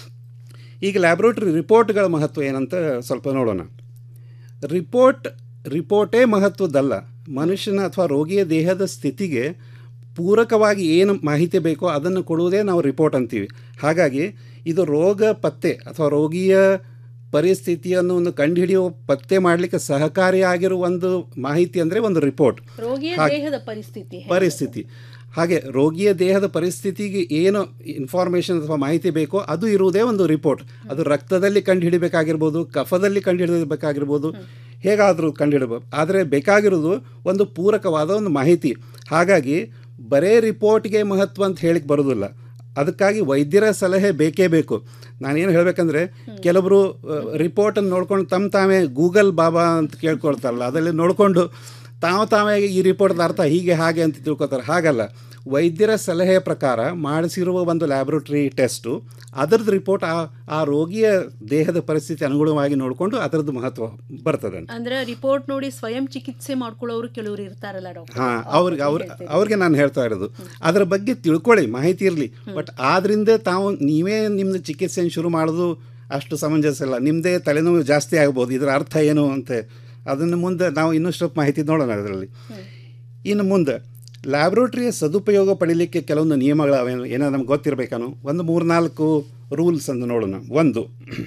ಈಗ ಲ್ಯಾಬ್ರೇಟರಿ ರಿಪೋರ್ಟ್ಗಳ ಮಹತ್ವ ಏನಂತ ಸ್ವಲ್ಪ ನೋಡೋಣ ರಿಪೋರ್ಟ್ ರಿಪೋರ್ಟೇ ಮಹತ್ವದ್ದಲ್ಲ ಮನುಷ್ಯನ ಅಥವಾ ರೋಗಿಯ ದೇಹದ ಸ್ಥಿತಿಗೆ ಪೂರಕವಾಗಿ ಏನು ಮಾಹಿತಿ ಬೇಕೋ ಅದನ್ನು ಕೊಡುವುದೇ ನಾವು ರಿಪೋರ್ಟ್ ಅಂತೀವಿ ಹಾಗಾಗಿ ಇದು ರೋಗ ಪತ್ತೆ ಅಥವಾ ರೋಗಿಯ ಪರಿಸ್ಥಿತಿಯನ್ನು ಒಂದು ಕಂಡುಹಿಡಿಯುವ ಪತ್ತೆ ಮಾಡಲಿಕ್ಕೆ ಸಹಕಾರಿಯಾಗಿರುವ ಒಂದು ಮಾಹಿತಿ ಅಂದರೆ ಒಂದು ರಿಪೋರ್ಟ್ ರೋಗಿಯ ಹಾಗೆ- ದೇಹದ ಪರಿಸ್ಥಿತಿ ಪರಿಸ್ಥಿತಿ ಹಾಗೆ ರೋಗಿಯ ದೇಹದ ಪರಿಸ್ಥಿತಿಗೆ ಏನು ಇನ್ಫಾರ್ಮೇಷನ್ ಅಥವಾ ಮಾಹಿತಿ ಬೇಕೋ ಅದು ಇರುವುದೇ ಒಂದು ರಿಪೋರ್ಟ್ ಅದು ರಕ್ತದಲ್ಲಿ ಕಂಡುಹಿಡಿಬೇಕಾಗಿರ್ಬೋದು ಕಫದಲ್ಲಿ ಕಂಡುಹಿಡಿಬೇಕಾಗಿರ್ಬೋದು ಹೇಗಾದರೂ ಕಂಡುಹಿಡಬಹುದು ಆದರೆ ಬೇಕಾಗಿರೋದು ಒಂದು ಪೂರಕವಾದ ಒಂದು ಮಾಹಿತಿ ಹಾಗಾಗಿ ಬರೇ ರಿಪೋರ್ಟ್ಗೆ ಮಹತ್ವ ಅಂತ ಹೇಳಿಕ್ಕೆ ಬರೋದಿಲ್ಲ ಅದಕ್ಕಾಗಿ ವೈದ್ಯರ ಸಲಹೆ ಬೇಕೇ ಬೇಕು ನಾನೇನು ಹೇಳಬೇಕಂದ್ರೆ ಕೆಲವರು ರಿಪೋರ್ಟನ್ನು ನೋಡ್ಕೊಂಡು ತಮ್ಮ ತಾವೇ ಗೂಗಲ್ ಬಾಬಾ ಅಂತ ಕೇಳ್ಕೊಳ್ತಾರಲ್ಲ ಅದರಲ್ಲಿ ನೋಡಿಕೊಂಡು ತಾವು ತಾವೇ ಈ ರಿಪೋರ್ಟ್ದ ಅರ್ಥ ಹೀಗೆ ಹಾಗೆ ಅಂತ ತಿಳ್ಕೊತಾರೆ ಹಾಗಲ್ಲ ವೈದ್ಯರ ಸಲಹೆಯ ಪ್ರಕಾರ ಮಾಡಿಸಿರುವ ಒಂದು ಲ್ಯಾಬ್ರೇಟರಿ ಟೆಸ್ಟು ಅದರದ್ದು ರಿಪೋರ್ಟ್ ಆ ಆ ರೋಗಿಯ ದೇಹದ ಪರಿಸ್ಥಿತಿ ಅನುಗುಣವಾಗಿ ನೋಡಿಕೊಂಡು ಅದರದ್ದು ಮಹತ್ವ ಬರ್ತದೆ ಅಂದ್ರೆ ರಿಪೋರ್ಟ್ ನೋಡಿ ಸ್ವಯಂ ಚಿಕಿತ್ಸೆ ಮಾಡ್ಕೊಳ್ಳೋರು ಕೆಲವರು ಇರ್ತಾರಲ್ಲ ಡಾಕ್ಟರ್ ಹಾಂ ಅವ್ರಿಗೆ ಅವ್ರ ಅವ್ರಿಗೆ ನಾನು ಹೇಳ್ತಾ ಇರೋದು ಅದರ ಬಗ್ಗೆ ತಿಳ್ಕೊಳ್ಳಿ ಮಾಹಿತಿ ಇರಲಿ ಬಟ್ ಆದ್ರಿಂದ ತಾವು ನೀವೇ ನಿಮ್ಮದು ಚಿಕಿತ್ಸೆಯನ್ನು ಶುರು ಮಾಡೋದು ಅಷ್ಟು ಸಮಂಜಸ ಇಲ್ಲ ನಿಮ್ಮದೇ ತಲೆನೋವು ಜಾಸ್ತಿ ಆಗ್ಬೋದು ಇದರ ಅರ್ಥ ಏನು ಅಂತ ಅದನ್ನು ಮುಂದೆ ನಾವು ಇನ್ನಷ್ಟು ಮಾಹಿತಿ ನೋಡೋಣ ಅದರಲ್ಲಿ ಇನ್ನು ಮುಂದೆ ಲ್ಯಾಬ್ರೇಟರಿಯ ಸದುಪಯೋಗ ಪಡೀಲಿಕ್ಕೆ ಕೆಲವೊಂದು ನಿಯಮಗಳು ಅವೇನು ಏನೋ ನಮ್ಗೆ ಗೊತ್ತಿರಬೇಕೇನೋ ಒಂದು ಮೂರ್ನಾಲ್ಕು ರೂಲ್ಸ್ ಅಂತ ನೋಡೋಣ ಒಂದು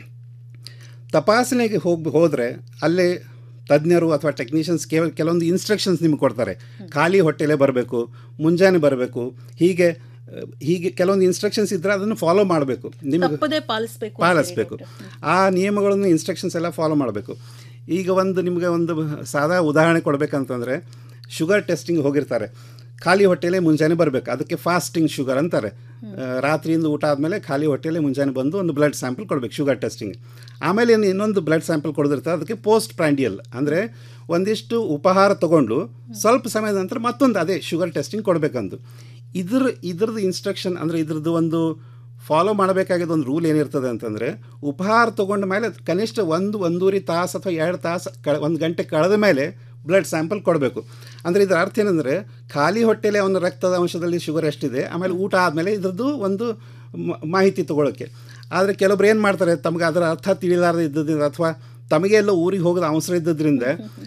ತಪಾಸಣೆಗೆ ಹೋಗಿ ಹೋದರೆ ಅಲ್ಲೇ ತಜ್ಞರು ಅಥವಾ ಟೆಕ್ನಿಷಿಯನ್ಸ್ ಕೇವಲ ಕೆಲವೊಂದು ಇನ್ಸ್ಟ್ರಕ್ಷನ್ಸ್ ನಿಮ್ಗೆ ಕೊಡ್ತಾರೆ ಖಾಲಿ ಹೊಟ್ಟೆಲೇ ಬರಬೇಕು ಮುಂಜಾನೆ ಬರಬೇಕು ಹೀಗೆ ಅಹ್, ಹೀಗೆ ಕೆಲವೊಂದು ಇನ್ಸ್ಟ್ರಕ್ಷನ್ಸ್ ಇದ್ದರೆ ಅದನ್ನು ಫಾಲೋ ಮಾಡಬೇಕು ನಿಮಗೆ ತಪ್ಪದೇ ಪಾಲಿಸಬೇಕು ಪಾಲಿಸ್ಬೇಕು ಆ ನಿಯಮಗಳನ್ನು ಇನ್ಸ್ಟ್ರಕ್ಷನ್ಸ್ ಎಲ್ಲ ಫಾಲೋ ಮಾಡಬೇಕು ಈಗ ಒಂದು ನಿಮಗೆ ಒಂದು ಸಾದಾ ಉದಾಹರಣೆ ಕೊಡಬೇಕಂತಂದರೆ ಶುಗರ್ ಟೆಸ್ಟಿಂಗ್ ಹೋಗಿರ್ತಾರೆ ಖಾಲಿ ಹೊಟ್ಟೆಲೇ ಮುಂಜಾನೆ ಬರಬೇಕು ಅದಕ್ಕೆ ಫಾಸ್ಟಿಂಗ್ ಶುಗರ್ ಅಂತಾರೆ ಆ, ರಾತ್ರಿಯಿಂದ ಊಟ ಆದಮೇಲೆ ಖಾಲಿ ಹೊಟ್ಟೆಲೇ ಮುಂಜಾನೆ ಬಂದು ಒಂದು ಬ್ಲಡ್ ಸ್ಯಾಂಪಲ್ ಕೊಡಬೇಕು ಶುಗರ್ ಟೆಸ್ಟಿಂಗ್ ಆಮೇಲೆ ಇನ್ನು ಇನ್ನೊಂದು ಬ್ಲಡ್ ಸ್ಯಾಂಪಲ್ ಕೊಡದಿರ್ತಾರೆ ಅದಕ್ಕೆ ಪೋಸ್ಟ್ ಪ್ರ್ಯಾಂಡಿಯಲ್ ಅಂದರೆ ಒಂದಿಷ್ಟು ಉಪಹಾರ ತಗೊಂಡು ಸ್ವಲ್ಪ ಸಮಯದ ನಂತರ ಮತ್ತೊಂದು ಅದೇ ಶುಗರ್ ಟೆಸ್ಟಿಂಗ್ ಕೊಡಬೇಕಂದು ಇದ್ರ ಇದ್ರದ್ದು ಇನ್ಸ್ಟ್ರಕ್ಷನ್ ಅಂದರೆ ಇದ್ರದ್ದು ಒಂದು ಫಾಲೋ ಮಾಡಬೇಕಾಗಿದ್ದ ಒಂದು ರೂಲ್ ಏನಿರ್ತದೆ ಅಂತಂದರೆ ಉಪಹಾರ ತೊಗೊಂಡ ಮೇಲೆ ಕನಿಷ್ಠ ಒಂದು ಒಂದೂವರೆ ತಾಸು ಅಥವಾ ಎರಡು ತಾಸು ಕ ಒಂದು ಗಂಟೆ ಕಳೆದ ಮೇಲೆ ಬ್ಲಡ್ ಸ್ಯಾಂಪಲ್ ಕೊಡಬೇಕು ಅಂದರೆ ಇದರ ಅರ್ಥ ಏನಂದರೆ ಖಾಲಿ ಹೊಟ್ಟೆಲೆ ಅವನ ರಕ್ತದ ಅಂಶದಲ್ಲಿ ಶುಗರ್ ಎಷ್ಟಿದೆ ಆಮೇಲೆ ಊಟ ಆದಮೇಲೆ ಇದ್ರದ್ದು ಒಂದು ಮ- ಮಾಹಿತಿ ತೊಗೊಳಕ್ಕೆ ಆದರೆ ಕೆಲವೊಬ್ರು ಏನು ಮಾಡ್ತಾರೆ ತಮಗೆ ಅದರ ಅರ್ಥ ತಿಳಿಲಾರದೆ ಇದ್ದದ್ರಿಂದ ಅಥವಾ ತಮಗೆ ಎಲ್ಲ ಊರಿಗೆ ಹೋಗೋದು ಅವಸರ ಇದ್ದದ್ರಿಂದ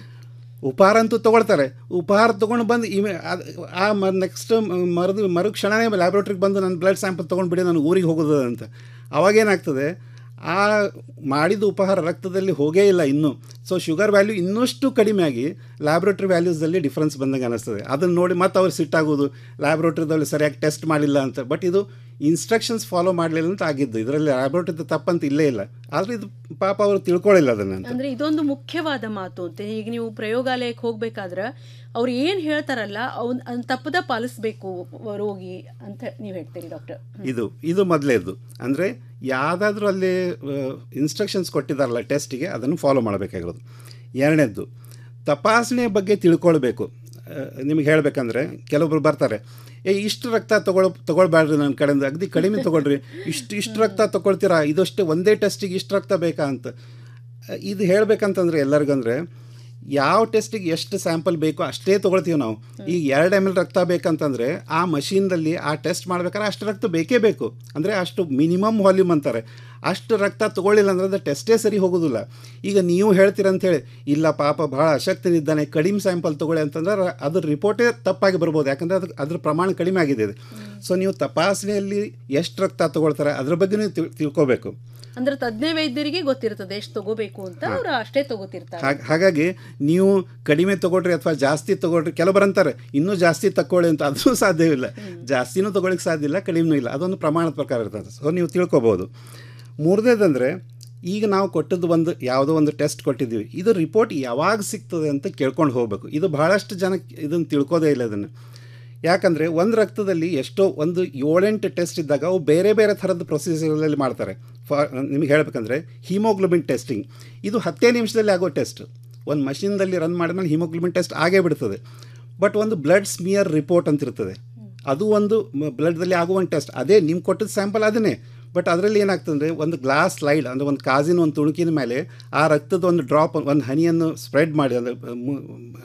ಉಪಹಾರ ಅಂತೂ ತೊಗೊಳ್ತಾರೆ ಉಪಹಾರ ತೊಗೊಂಡು ಬಂದು ಇವೆ ಅದ್- ಆ ಮ ನೆಕ್ಸ್ಟ್ ಮರದು ಮರು ಕ್ಷಣನೇ ಲ್ಯಾಬ್ರೇಟ್ರಿಗೆ ಬಂದು ನನ್ನ ಬ್ಲಡ್ ಸ್ಯಾಂಪಲ್ ತೊಗೊಂಡು ಬಿಡಿ ನಾನು ಊರಿಗೆ ಹೋಗೋದು ಅಂತ ಅವಾಗೇನಾಗ್ತದೆ ಆ ಮಾಡಿದ ಉಪಹಾರ ರಕ್ತದಲ್ಲಿ ಹೋಗೇ ಇಲ್ಲ ಇನ್ನೂ ಸೊ ಶುಗರ್ ವ್ಯಾಲ್ಯೂ ಇನ್ನಷ್ಟು ಕಡಿಮೆ ಆಗಿ ಲ್ಯಾಬ್ರೇಟ್ರಿ ವ್ಯಾಲ್ಯೂಸಲ್ಲಿ ಡಿಫ್ರೆನ್ಸ್ ಬಂದಂಗೆ ಅನ್ನಿಸ್ತದೆ ಅದನ್ನು ನೋಡಿ ಮತ್ತೆ ಅವ್ರು ಸಿಟ್ಟಾಗೋದು ಲ್ಯಾಬ್ರೇಟ್ರಿದಲ್ಲಿ ಸರಿಯಾಗಿ ಟೆಸ್ಟ್ ಮಾಡಿಲ್ಲ ಅಂತ ಬಟ್ ಇದು ಇನ್ಸ್ಟ್ರಕ್ಷನ್ಸ್ ಫಾಲೋ ಮಾಡಲಿಲ್ಲ ಅಂತ ಆಗಿದ್ದು ಇದರಲ್ಲಿ ಲ್ಯಾಬ್ರೇಟ್ರಿದು ತಪ್ಪಂತ ಇಲ್ಲೇ ಇಲ್ಲ ಆದರೆ ಇದು ಪಾಪ ಅವರು ತಿಳ್ಕೊಳ್ಳಿಲ್ಲ ಅದನ್ನು ಅಂತ ಅಂದ್ರೆ ಇದೊಂದು ಮುಖ್ಯವಾದ ಮಾತು ಅಂತ ಈಗ ನೀವು ಪ್ರಯೋಗಾಲಯಕ್ಕೆ ಹೋಗ್ಬೇಕಾದ್ರೆ ಅವ್ರು ಏನ್ ಹೇಳ್ತಾರಲ್ಲ ಅವ್ನ್ ಅದ್ನ ತಪ್ಪದ ಪಾಲಿಸ್ಬೇಕು ರೋಗಿ ಅಂತ ನೀವು ಹೇಳ್ತೀರಿ ಡಾಕ್ಟರ್ ಇದು ಇದು ಮೊದಲೇದು ಅಂದರೆ ಯಾವುದಾದ್ರೂ ಅಲ್ಲಿ ಇನ್ಸ್ಟ್ರಕ್ಷನ್ಸ್ ಕೊಟ್ಟಿದ್ದಾರಲ್ಲ ಟೆಸ್ಟಿಗೆ ಅದನ್ನು ಫಾಲೋ ಮಾಡಬೇಕಾಗಿರೋದು ಎರಡನೇದ್ದು ತಪಾಸಣೆ ಬಗ್ಗೆ ತಿಳ್ಕೊಳ್ಬೇಕು ನಿಮಗೆ ಹೇಳಬೇಕಂದ್ರೆ ಕೆಲವೊಬ್ರು ಬರ್ತಾರೆ ಏ ಇಷ್ಟು ರಕ್ತ ತಗೊಳ್ ತೊಗೊಳ್ಬೇಡ್ರಿ ನನ್ನ ಕಡೆಯಿಂದ ಅಗದಿ ಕಡಿಮೆ ತೊಗೊಳ್ರಿ ಇಷ್ಟು ಇಷ್ಟು ರಕ್ತ ತೊಗೊಳ್ತೀರಾ ಇದಷ್ಟೇ ಒಂದೇ ಟೆಸ್ಟಿಗೆ ಇಷ್ಟು ರಕ್ತ ಬೇಕಾ ಅಂತ ಅಹ್, ಇದು ಹೇಳಬೇಕಂತಂದ್ರೆ ಎಲ್ಲರಿಗಂದ್ರೆ ಯಾವ ಟೆಸ್ಟಿಗೆ ಎಷ್ಟು ಸ್ಯಾಂಪಲ್ ಬೇಕೋ ಅಷ್ಟೇ ತೊಗೊಳ್ತೀವಿ ನಾವು ಈಗ ಎರಡು ಎಮ್ ಎಲ್ ರಕ್ತ ಬೇಕಂತಂದರೆ ಆ ಮಷೀನ್ದಲ್ಲಿ ಆ ಟೆಸ್ಟ್ ಮಾಡ್ಬೇಕಾದ್ರೆ ಅಷ್ಟು ರಕ್ತ ಬೇಕೇ ಬೇಕು ಅಂದರೆ ಅಷ್ಟು ಮಿನಿಮಮ್ ವಾಲ್ಯೂಮ್ ಅಂತಾರೆ ಅಷ್ಟು ರಕ್ತ ತೊಗೊಳ್ಳಿಲ್ಲ ಅಂದ್ರೆ ಅದು ಟೆಸ್ಟೇ ಸರಿ ಹೋಗೋದಿಲ್ಲ ಈಗ ನೀವು ಹೇಳ್ತೀರಂತೇಳಿ ಇಲ್ಲ ಪಾಪ ಭಾಳ ಅಶಕ್ತನಿದ್ದಾನೆ ಕಡಿಮೆ ಸ್ಯಾಂಪಲ್ ತೊಗೊಳ್ಳಿ ಅಂತಂದ್ರೆ ರ- ಅದ್ರ ರಿಪೋರ್ಟೇ ತಪ್ಪಾಗಿ ಬರ್ಬೋದು ಯಾಕಂದರೆ ಅದಕ್ಕೆ ಅದ್ರ ಪ್ರಮಾಣ ಕಡಿಮೆ ಆಗಿದೆ ಇದು ಸೊ ನೀವು ತಪಾಸಣೆಯಲ್ಲಿ ಎಷ್ಟು ರಕ್ತ ತಗೊಳ್ತಾರೆ ಅದ್ರ ಬಗ್ಗೆ ನೀವು ತಿಳ್- ತಿಳ್ಕೊಬೇಕು ಅಂದ್ರೆ ತಜ್ಞ ವೈದ್ಯರಿಗೆ ಗೊತ್ತಿರ್ತದೆ ಎಷ್ಟು ತಗೋಬೇಕು ಅಂತ ಅವ್ರು ಅಷ್ಟೇ ತಗೋತಿರ್ತಾರೆ ಹಾಗ್- ಹಾಗಾಗಿ ನೀವು ಕಡಿಮೆ ತಗೊಳ್ರಿ ಅಥವಾ ಜಾಸ್ತಿ ತಗೊಳ್ರಿ ಕೆಲವರು ಅಂತಾರೆ ಇನ್ನೂ ಜಾಸ್ತಿ ತಗೊಳ್ಳಿ ಅಂತ ಅದೂ ಸಾಧ್ಯವಿಲ್ಲ ಜಾಸ್ತಿನೂ ತಗೊಳ್ಳಿಕ್ಕೆ ಸಾಧ್ಯ ಇಲ್ಲ ಕಡಿಮೆನೂ ಇಲ್ಲ ಅದೊಂದು ಪ್ರಮಾಣದ ಪ್ರಕಾರ ಇರ್ತದೆ ಸೊ ನೀವು ತಿಳ್ಕೊಬೋದು ಮೂರನೇದಂದರೆ ಈಗ ನಾವು ಕೊಟ್ಟದ್ದು ಒಂದು ಯಾವುದೋ ಒಂದು ಟೆಸ್ಟ್ ಕೊಟ್ಟಿದ್ದೀವಿ ಇದು ರಿಪೋರ್ಟ್ ಯಾವಾಗ ಸಿಗ್ತದೆ ಅಂತ ಕೇಳ್ಕೊಂಡು ಹೋಗಬೇಕು ಇದು ಭಾಳಷ್ಟು ಜನಕ್ಕೆ ಇದನ್ನು ತಿಳ್ಕೋದೇ ಇಲ್ಲ ಇದನ್ನು ಯಾಕಂದರೆ ಒಂದು ರಕ್ತದಲ್ಲಿ ಎಷ್ಟೋ ಒಂದು ಏಳೆಂಟು ಟೆಸ್ಟ್ ಇದ್ದಾಗ ಅವು ಬೇರೆ ಬೇರೆ ಥರದ ಪ್ರೊಸೀಜರಲ್ಲಿ ಮಾಡ್ತಾರೆ ಫಾರ್ ನಿಮಗೆ ಹೇಳಬೇಕಂದ್ರೆ ಹಿಮೋಗ್ಲೋಬಿನ್ ಟೆಸ್ಟಿಂಗ್ ಇದು ಹತ್ತೇ ನಿಮಿಷದಲ್ಲಿ ಆಗೋ ಟೆಸ್ಟ್ ಒಂದು ಮಷಿನ್ದಲ್ಲಿ ರನ್ ಮಾಡಿದ್ಮೇಲೆ ಹಿಮೋಗ್ಲೋಬಿನ್ ಟೆಸ್ಟ್ ಆಗೇ ಬಿಡ್ತದೆ ಬಟ್ ಒಂದು ಬ್ಲಡ್ ಸ್ಮಿಯರ್ ರಿಪೋರ್ಟ್ ಅಂತ ಇರ್ತದೆ ಅದು ಒಂದು ಬ್ಲಡ್ದಲ್ಲಿ ಆಗುವ ಒಂದು ಟೆಸ್ಟ್ ಅದೇ ನಿಮ್ಮ ಕೊಟ್ಟಿದ್ದ ಸ್ಯಾಂಪಲ್ ಅದನ್ನೇ ಬಟ್ ಅದರಲ್ಲಿ ಏನಾಗ್ತದೆ ಒಂದು ಗ್ಲಾಸ್ ಸ್ಲೈಡ್ ಅಂದರೆ ಒಂದು ಕಾಜಿನ ಒಂದು ತುಣುಕಿನ ಮೇಲೆ ಆ ರಕ್ತದ ಒಂದು ಡ್ರಾಪ್ ಒಂದು ಹನಿಯನ್ನು ಸ್ಪ್ರೆಡ್ ಮಾಡಿ ಅಂದರೆ ಮು-